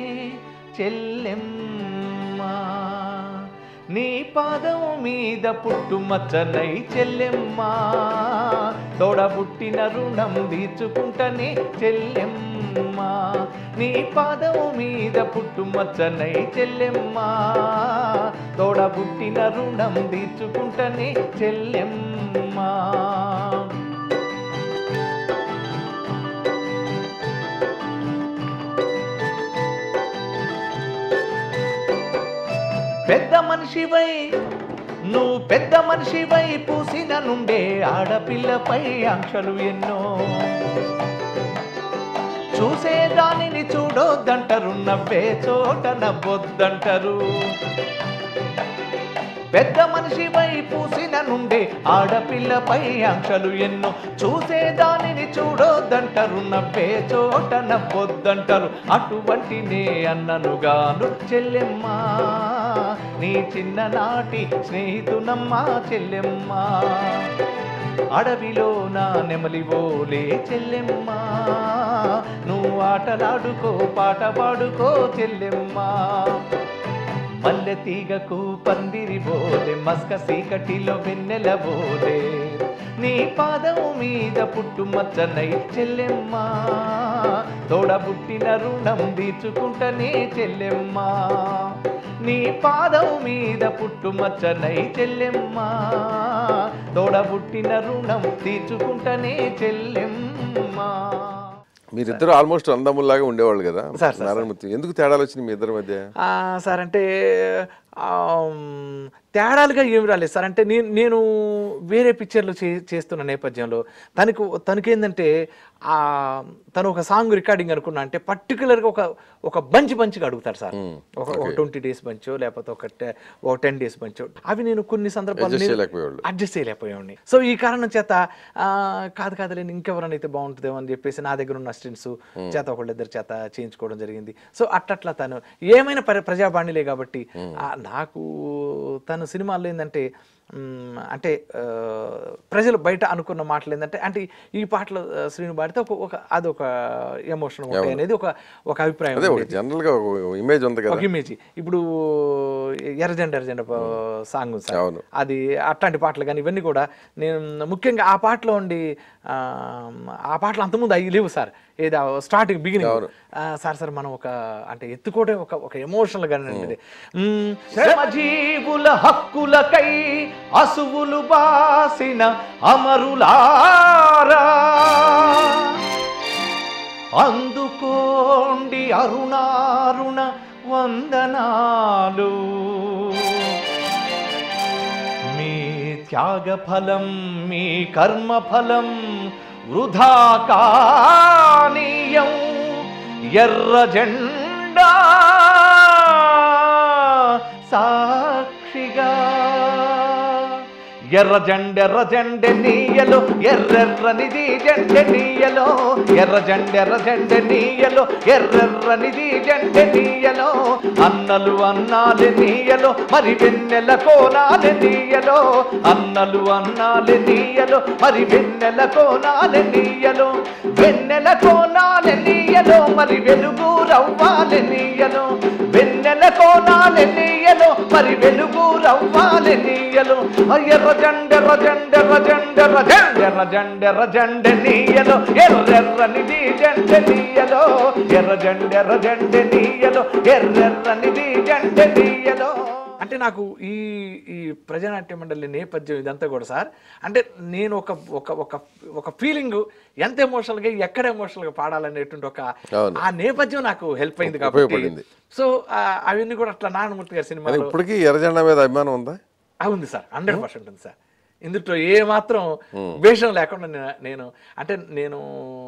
చెల్లెమ్మా నీ పాదం మీద పుట్టుమచ్చనై చెల్లెమ్మా తోడ పుట్టిన రుణం తీర్చుకుంటనే చెల్లెమ్మా నీ పాదం మీద పుట్టుమచ్చనై చెల్లెమ్మా తోడ పుట్టిన రుణం తీర్చుకుంటనే చెల్లెమ్మా పెద్ద మనిషివై నువ్వు పెద్ద మనిషివై పూసిన నుండే ఆడపిల్లపై ఆంక్షలు ఎన్నో చూసే దానిని చూడొద్దంటారు నవ్వే చోట నవ్వొద్దంటారు పెద్ద మనిషిపై పూసిన నుండి ఆడపిల్లపై ఆంక్షలు ఎన్నో చూసే దానిని చూడొద్దంటారు నవ్వే చోట నవ్వొద్దంటారు అటువంటి నే అన్ననుగాను చెల్లెమ్మా నీ చిన్ననాటి స్నేహితునమ్మా చెల్లెమ్మా అడవిలో నా నెమలివోలే చెల్లెమ్మా నువ్వు ఆటలాడుకో పాట పాడుకో చెల్లెమ్మా మల్లె తీగకు పందిరి బోలే మస్క సీకటిలో వెన్నెల బోలే నీ పాదం మీద పుట్టుమచ్చనై చెల్లెమ్మా తోడ పుట్టిన రుణం తీర్చుకుంటనే చెల్లెమ్మా నీ పాదం మీద పుట్టుమచ్చనై చెల్లెమ్మా తోడ పుట్టిన రుణం తీర్చుకుంటనే చెల్లెమ్మా మీరిద్దరు ఆల్మోస్ట్ అందముల్లాగా ఉండేవాళ్ళు కదా సార్, సార్, నారాయణమూర్తి ఎందుకు తేడాలు వచ్చినాయి మీ ఇద్దరి మధ్య ఆ, సార్ అంటే ఆమ్, తేడాలుగా ఏమి రాలేదు సార్ అంటే నేను నేను వేరే పిక్చర్లు చే చేస్తున్న నేపథ్యంలో తనకు తనకేందంటే ఆ, తను ఒక సాంగ్ రికార్డింగ్ అనుకున్నా అంటే పర్టికులర్గా ఒక ఒక బంచ్ బంచ్గా అడుగుతారు సార్ ఒక ఒక ట్వంటీ డేస్ బంచో లేకపోతే ఒక te- ఒక టెన్ డేస్ బంచో అవి నేను కొన్ని సందర్భాలు Adjust నేను- చేయలేకపోయేవాళ్ళు. అడ్జస్ట్ చేయలేకపోయాడిని సో ఈ కారణం చేత ఆ, కాదు కాదు నేను ఇంకెవరైనా అయితే బాగుంటుందేమో అని చెప్పేసి నా దగ్గర ఉన్న అసిస్టెంట్స్ చేత ఒకళ్ళిద్దరి చేత చేయించుకోవడం జరిగింది సో అట్లట్లా తను ఏమైనా ప్ర ప్రజాబాణిలే కాబట్టి ఆ, నాకు తను సినిమాల్లో ఏంటంటే మ్, అంటే ఆ, ప్రజలు బయట అనుకున్న మాటలు ఏంటంటే అంటే ఈ పాటలో ఆ, శ్రీను పాడితే ఒక ఒక అదొక ఎమోషన్ ఉంటాయి అనేది ఒక ఒక అభిప్రాయం అదే ఒక ఉండేది. జనరల్ గా ఒక ఇమేజ్ ఉంది కదా ఒక ఇమేజ్ ఇప్పుడు ఎర్రజెండ ఎర్రజెండ సాంగ్ ఉంది సార్ అవును. అది అట్లాంటి పాటలు కానీ ఇవన్నీ కూడా నేను ముఖ్యంగా ఆ పాటలో ఉండి ఆ, ఆ పాటలు అంతకుముందు అవి లేవు సార్ ఏదో స్టార్టింగ్ బిగినింగ్ సార్ సార్ మనం ఒక అంటే ఎత్తుకోవడం ఒక ఒక ఎమోషనల్ గా ఉంటుంది మ్మ్, శ్రమజీవుల హక్కులకై అసువులు బాసిన అమరులారా అందుకోండి అరుణారుణ వందనాలు మీ త్యాగ ఫలం మీ కర్మ ఫలం వృధా కానీయం ఎర్ర జెండా సాక్షిగా ఎర్ర జెండెర్ర జెండె నీయలో ఎర్రెర్రనిది జెండె నీయలో ఎర్ర జెండెర్ర జెండె నీయలో ఎర్రెర్రనిది జెండె నీయలో అన్నలు అన్నాలే నీయలో మరి వెన్నెల కోనాలే నీయలో అన్నలు అన్నాలే నీయలో మరి వెన్నెల కోనాలే నీయలో వెన్నెల కోనాలే నీయలో మరి వెలుగు రవ్వాలే నీయలో వెన్నెల కోనాలే నీయలో మరి వెలుగు రవ్వాలే నీయలో ఎర్ర జండెర్ర జండెర్ర జండెర్ర జండెర్ర జండెర్ర జండె నీయలో ఎర్రెర్రనిది జండె నీయలో ఎర్ర జండెర్ర జండె నీయలో ఎర్రెర్రనిది జండె నీయలో అంటే నాకు ఈ ఈ ప్రజానాట్య మండలి నేపథ్యం ఇదంతా కూడా సార్ అంటే నేను ఒక ఒక ఒక ఒక ఫీలింగ్ ఎంత ఎమోషనల్గా ఎక్కడ ఎమోషనల్గా పాడాలనేటువంటి ఒక అవును. ఆ నేపథ్యం నాకు హెల్ప్ అయింది కాబట్టి ఉపయోగపడింది. సో ఆ, అవన్నీ కూడా అట్లా నారాయణమూర్తి గారి కానీ సినిమాలో ఇప్పటికీ ఎర్రజెండా మీద అభిమానం ఉందా ఆ, ఉంది సార్ హండ్రెడ్ పర్సెంట్ ఉంది సార్ ఇందులో ఏ మాత్రం వేషం లేకుండా నేను- నేను అంటే నేను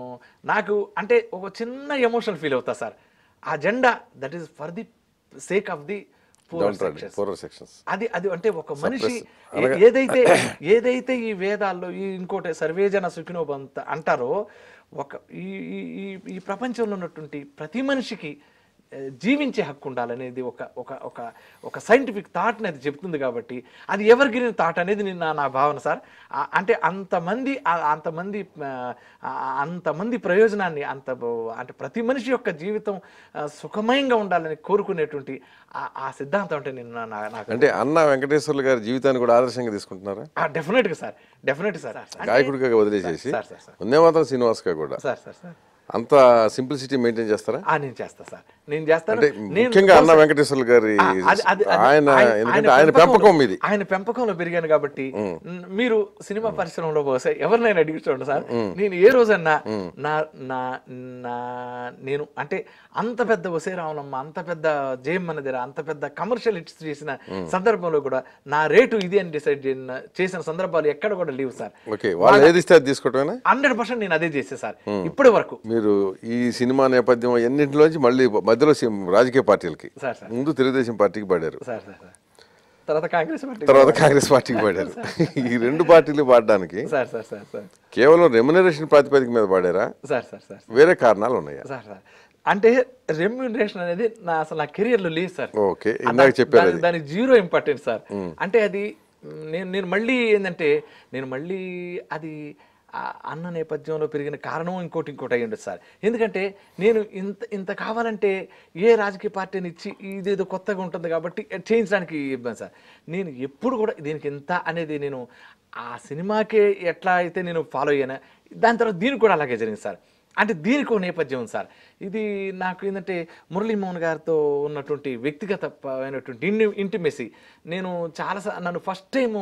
నాకు అంటే ఒక చిన్న ఎమోషనల్ ఫీల్ అవుతా సార్ ఆ జెండా that is for the sake of the down four sections అది అది అంటే ఒక మనిషి ఏ- ఏదైతే ఏదైతే ఈ వేదాల్లో ఈ ఇంకోటి సర్వేజన సుఖినోబంత అంటారో ఒక ఈ ఈ- ఈ ఈ ప్రపంచంలో ఉన్నటువంటి ప్రతి మనిషికి ఆ, జీవించే హక్కు ఉండాలనేది ఒక ఒక ఒక ఒక సైంటిఫిక్ థాట్ అనేది చెప్తుంది కాబట్టి అది ఎవర్ గ్రీన్ థాట్ అనేది నేను నా- నా భావన సార్ ఆ, అంటే అంతమంది ఆ- అంతమంది ఆ, ఆ, అంతమంది ప్రయోజనాన్ని అంత బ- అంటే ప్రతి మనిషి యొక్క జీవితం ఆ, సుఖమయంగా ఉండాలని కోరుకునేటువంటి ఆ- ఆ సిద్ధాంతం అంటే నేను నా- నా- నాకు అంటే అన్న వెంకటేశ్వర్లు గారి జీవితాన్ని కూడా ఆదర్శంగా తీసుకుంటున్నారా డెఫినెట్గా సార్ డెఫినెట్ సార్ గాయకుడిగా వదిలేసేసి సార్ సార్ సార్ ఉందే మాత్రం శ్రీనివాస్గా కూడా సార్ సార్ సార్ అంత సింప్లిసిటీ మెయింటైన్ చేస్తారా ఆ, నేను చేస్తా సార్ నేను చేస్తాను అంటే నేను ముఖ్యంగా అన్న వెంకటేశ్వర్లు గారి ఆ, అది- అది- అది- ఆయన ఎందుకంటే ఆయన పెంపకంలో- పెంపకం మీది ఆయన పెంపకంలో పెరిగాను కాబట్టి న్- మీరు సినిమా పరిశ్రమలో బహుశా ఎవరినైనా అడిగి చూడండి సార్ నేను ఏ రోజన్నా నా నా నా నేను అంటే అంత పెద్ద వసేరావనమ్మ అంత పెద్ద జయమ్మ దగ్గర అంత పెద్ద కమర్షియల్ హిట్స్ చేసిన సందర్భంలో కూడా నా రేటు ఇది అని డిసైడ్ చేసిన సందర్భాలు ఎక్కడ కూడా లేవు సార్ ఓకే వాళ్ళు ఏది ఇస్తే అది తీసుకోవటమేనా హండ్రెడ్ పర్సెంట్ నేను అదే చేసే సార్ ఇప్పటి వరకు మీరు ఈ సినిమా నేపథ్యం ఎన్నింటిలోంచి మళ్ళీ మధ్యలో సి- రాజకీయ పార్టీలకి సార్ సార్ ముందు తెలుగుదేశం పార్టీకి పడారు సార్ సార్ సార్ తర్వాత కాంగ్రెస్ పార్టీ తర్వాత కాంగ్రెస్ పార్టీకి పడారు ఈ రెండు పార్టీలు పాడడానికి సార్ సార్ సార్ సార్ కేవలం రెమ్యునరేషన్ ప్రాతిపదిక మీద పాడారా సార్ సార్ సార్ వేరే కారణాలు ఉన్నాయా సార్ సార్ అంటే రెమ్యూనరేషన్ అనేది నా అసలు నా కెరియర్లో లేదు సార్ ఓకే ఇందాక చెప్పారు దాని- అది దానికి జీరో ఇంపార్టెన్స్ సార్ అంటే అది మ్, నేను నేను మళ్ళీ ఏంటంటే నేను మళ్ళీ అది ఆ అన్న నేపథ్యంలో పెరిగిన కారణం ఇంకోటి ఇంకోటి అయ్యి ఉండదు సార్ ఎందుకంటే నేను ఇంత ఇంత కావాలంటే ఏ రాజకీయ పార్టీని ఇచ్చి ఇదేదో కొత్తగా ఉంటుంది కాబట్టి చేయించడానికి ఇబ్బంది సార్ నేను ఎప్పుడు కూడా దీనికి ఇంత అనేది నేను ఆ సినిమాకే ఎట్లా అయితే నేను ఫాలో అయ్యాను దాని తర్వాత దీనికి కూడా అలాగే జరిగింది సార్ అంటే దీనికి ఒక నేపథ్యం ఉంది సార్ ఇది నాకు ఏంటంటే మురళీమోహన్ గారితో ఉన్నటువంటి వ్యక్తిగతమైనటువంటి ఇన్ని ఇంటిమెసీ నేను చాలా సా- నన్ను ఫస్ట్ టైము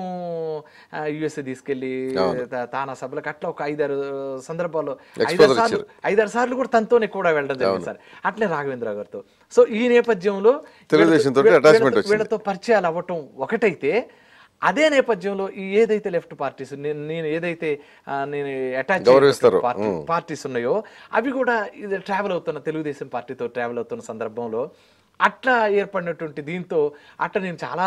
యుఎస్ఏ తీసుకెళ్ళి తా- తానా సభలకు అట్లా ఒక ఐదారు సందర్భాల్లో ఐదారు సార్లు ఐదారు సార్లు కూడా తనతోనే కూడా వెళ్ళడం జరిగింది సార్ అట్లే రాఘవేంద్ర గారితో సో ఈ నేపథ్యంలో తెలుగుదేశం తోటి వీళ్ళతో- attachment వీళ్ళతో- వచ్చింది. వీళ్ళతో పరిచయాలు అవ్వటం ఒకటైతే అదే నేపథ్యంలో ఈ ఏదైతే లెఫ్ట్ పార్టీస్ నేను నేను ఏదైతే ఆ, నేను అటాచ్ గౌరవిస్తారో. పార్టీ పార్టీస్ ఉన్నాయో అవి కూడా ఇది ట్రావెల్ అవుతున్న తెలుగుదేశం పార్టీతో ట్రావెల్ అవుతున్న సందర్భంలో అట్లా ఏర్పడినటువంటి దీంతో అట్లా నేను చాలా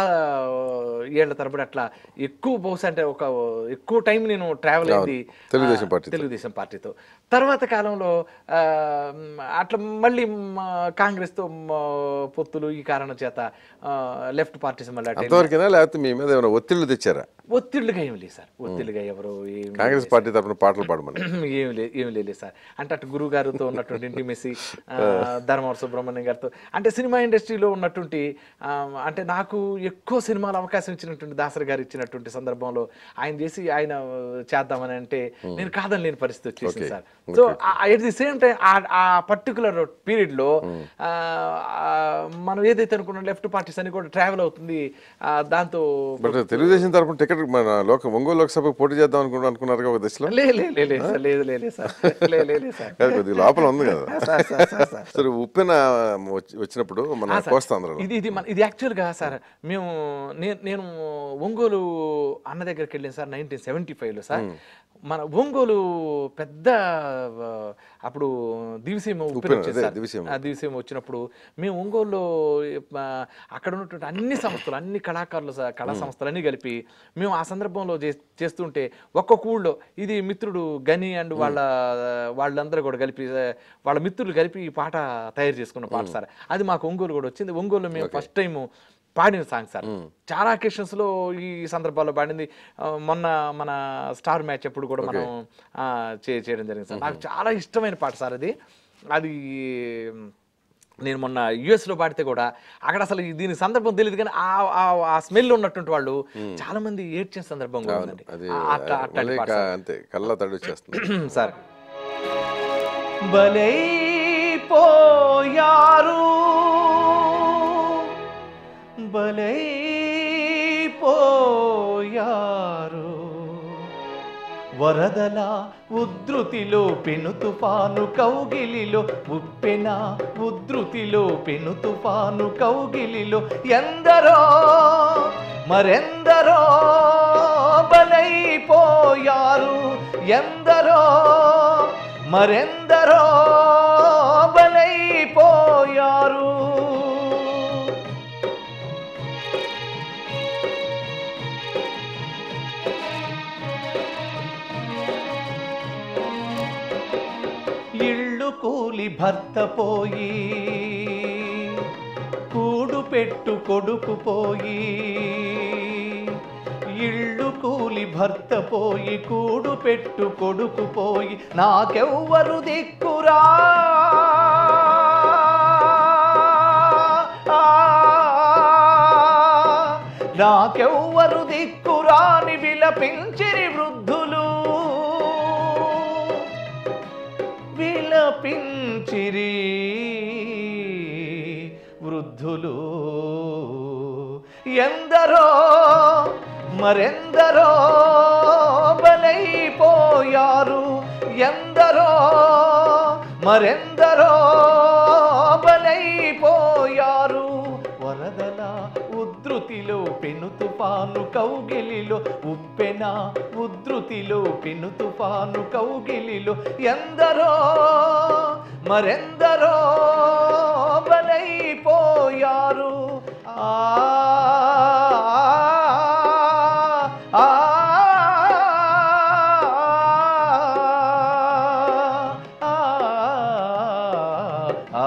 ఏళ్ల తరబడి అట్లా ఎక్కువ బహుశా అంటే ఒక ఎక్కువ టైం నేను ట్రావెల్ అయింది తెలుగుదేశం ఆ, పార్టీతో. తెలుగుదేశం పార్టీతో తర్వాత కాలంలో ఆ, మ్, అట్లా మళ్ళీ మ, కాంగ్రెస్తో మ, పొత్తులు ఈ కారణం చేత లెఫ్ట్ పార్టీస్ మళ్ళీ అటు అంతవరకేనా లేకపోతే మీ మీద ఏమైనా ఒత్తిళ్లు తెచ్చారా ఒత్తిళ్ళుగా ఏం లేదు సార్ ఒత్తిళ్ళుగా ఎవరు ఏం కాంగ్రెస్ పార్టీ తరఫున పాటలు పాడమని ఏం లేదు ఏం లేదు సార్ అంటే అటు గురువు గారితో ఉన్నటువంటి ఇంటిమెసి ధర్మవర సుబ్రహ్మణ్యం గారితో అంటే సినిమా ఇండస్ట్రీలో ఉన్నటువంటి ఆ, అంటే నాకు ఎక్కువ సినిమాలు అవకాశం ఇచ్చినటువంటి దాసరి గారు ఇచ్చినటువంటి సందర్భంలో ఆయన చేసి ఆయన చేద్దామని అంటే నేను కాదని లేని పరిస్థితి వచ్చేసింది sir so at the same time ఆ పర్టికులర్ పీరియడ్ లో ఆ, ఆ, మనం ఏదైతే అనుకున్నాం లెఫ్ట్ పార్టీస్ అని కూడా ట్రావెల్ అవుతుంది ఆ, దాంతో బట్ తెలుగుదేశం తరపున టికెట్ మన లోక ఒంగోలు లోక్సభకు పోటీ చేద్దాం అనుకుంటా అనుకున్నారు ఒక దశలో లే లే లే, లే సార్ లేదు లే లే సార్ లే లే లే సార్ కాదు, కొద్దిగా లోపల ఉంది కదా సార్ సార్ సార్ సార్ సరే ఉప్పెన వచ్చి- వచ్చినప్పుడు మన కోస్తాంధ్రలో ఇది ఇది మన ఇది యాక్చువల్గా సార్ మేము నేను నేను ఒంగోలు అన్న దగ్గరికి వెళ్ళాను సార్ నైన్టీన్ సెవెంటీ ఫైవ్లో సార్ మన ఒంగోలు పెద్ద అప్పుడు దివిసీమ ఉప్పెన ఉప్పెన, వచ్చింది అదే, సార్. దివిసీమ. ఆ దివిసీమ వచ్చినప్పుడు మేము ఒంగోలులో ఆ, అక్కడ ఉన్నటువంటి అన్ని సంస్థలు అన్ని కళాకారులు స- కళా సంస్థలు అన్ని కలిపి మేము ఆ సందర్భంలో చే- చేస్తుంటే ఒక్కొక్క ఊళ్ళో ఇది మిత్రుడు గని అండ్ వాళ్ళ వాళ్ళందరూ కూడా కలిపి ఆ, వాళ్ళ మిత్రులు కలిపి ఈ పాట తయారు చేసుకున్న పాట సార్ అది మాకు ఒంగోలు కూడా వచ్చింది ఒంగోలు మేము ఫస్ట్ టైం పాడిన సాంగ్ సార్ చాలా occasions లో ఈ సందర్భాల్లో పాడింది ఆ, మొన్న మన స్టార్ మ్యాచ్ అప్పుడు కూడా మనం ఆ, చే- చేయడం జరిగింది సార్ నాకు చాలా ఇష్టమైన పాట సార్ అది అది నేను మొన్న US లో పాడితే కూడా అక్కడ అసలు ఈ దీని సందర్భం తెలియదు కానీ ఆ ఆ- ఆ స్మెల్ ఉన్నటువంటి వాళ్ళు చాలా మంది ఏడ్చిన సందర్భం కూడా ఉందండి అది ఆ- అట్లా- అట్లాంటి మళ్ళీ పాట కా- అంతే కళ్ళ తడి వచ్చేస్తుంది సార్ బలైపోయారు బలైపోయారు వరదల ఉద్ధృతిలో పెను తుఫాను కౌగిలిలో ఉప్పెన ఉద్ధృతిలో పెను తుఫాను కౌగిలిలో ఎందరో మరెందరో బలైపోయారు ఎందరో మరెందరో బలైపోయారు ఇళ్ళు కూలి భర్త పోయి కూడు పెట్టు కొడుకు పోయి ఇళ్ళు కూలి భర్త పోయి కూడు పెట్టు కొడుకు పోయి నాకెవ్వరు దిక్కురా నాకెవ్వరు దిక్కురాని విలపించిరి వృద్ధులు విలపించిరి వృద్ధులు ఎందరో మరెందరో బలైపోయారు ఎందరో మరెందరో బలైపోయారు వరదల ఉద్ధృతిలో పెను తుఫాను కౌగిలిలో ఉప్పెన ఉద్ధృతిలో పెను తుఫాను కౌగిలిలో ఎందరో మరెందరో బలైపోయారు ఆ ఆ, ఆ, ఆ,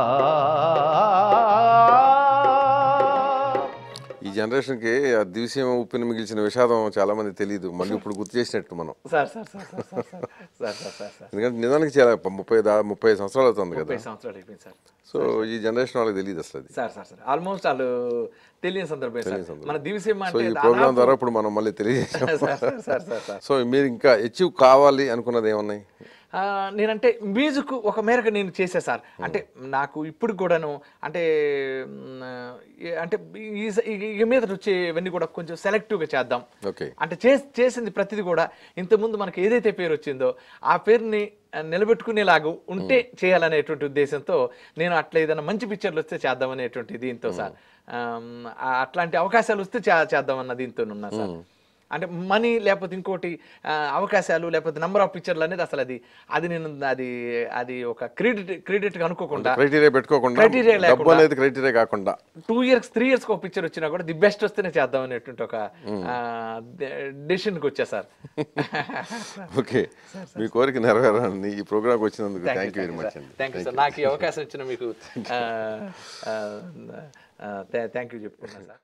ఆ. ఈ జనరేషన్కి ఆ దివిసీమ ఉప్పిన మిగిల్చిన విషాదం చాలా మంది తెలియదు మళ్ళీ ఇప్పుడు గుర్తు చేసినట్టు మనం sir sir sir sir sir sir sir sir sir sir ఎందుకంటే నిజానికి చాలా ప- ముప్పై దా ముప్పై సంవత్సరాలు అవుతుంది కదా ముప్పై సంవత్సరాలు అయిపోయింది సార్ సో ఈ జనరేషన్ వాళ్ళకి తెలియదు అసలు అది సార్ సార్ సార్ ఆల్మోస్ట్ వాళ్ళు తెలియని సందర్భం సార్ మన దివిసీమ సో అంటే ఈ ప్రోగ్రామ్ ద్వారా ఇప్పుడు మనం మళ్ళీ తెలియజేసాం sir sir sir sir sir so మీరు ఇంకా అచీవ్ కావాలి అనుకున్నది ఏమున్నాయి ఆ, నేనంటే మ్యూజిక్ ఒక మేరకు నేను చేసే సార్ అంటే నాకు ఇప్పుడు కూడాను అంటే మ్, ఏ- అంటే ఈ ఈ- ఈ మీద వచ్చేవన్నీ కూడా కొంచెం సెలెక్టివ్గా చేద్దాం ఓకే అంటే చే- చేసింది ప్రతిదీ కూడా ఇంతకుముందు మనకి ఏదైతే పేరు వచ్చిందో ఆ పేరుని ఆ, నిలబెట్టుకునేలాగా ఉంటే చేయాలనేటువంటి ఉద్దేశంతో నేను అట్లా ఏదైనా మంచి పిక్చర్లు వస్తే చేద్దామనేటువంటి దీంతో సార్ ఆమ్, ఆ అట్లాంటి అవకాశాలు వస్తే చే- చేద్దామన్న దీంతో ఉన్నా సార్ అంటే మనీ లేకపోతే ఇంకోటి ఆ, అవకాశాలు లేకపోతే నంబర్ ఆఫ్ పిక్చర్లు అనేది అసలు అది అది నేను అది అది ఒక క్రెడిట్ క్రెడిట్గా అనుకోకుండా క్రైటీరియా పెట్టుకోకుండా Criteria డబ్బు లేకుండా. అనేది క్రైటీరియా కాకుండా టూ ఇయర్స్ త్రీ ఇయర్స్ ఒక పిక్చర్ వచ్చినా కూడా ది బెస్ట్ వస్తేనే చేద్దాం అనేటువంటి ఒక డెసిషన్కి వచ్చా సార్ ఓకే మీ కోరిక నెరవేరాలని ఈ ప్రోగ్రామ్కి వచ్చినందుకు థ్యాంక్ యూ వెరీ మచ్ అండి థ్యాంక్ యూ సార్ నాకు ఈ అవకాశం ఇచ్చిన మీకు థ్యాంక్ యూ చెప్పుకున్నా సార్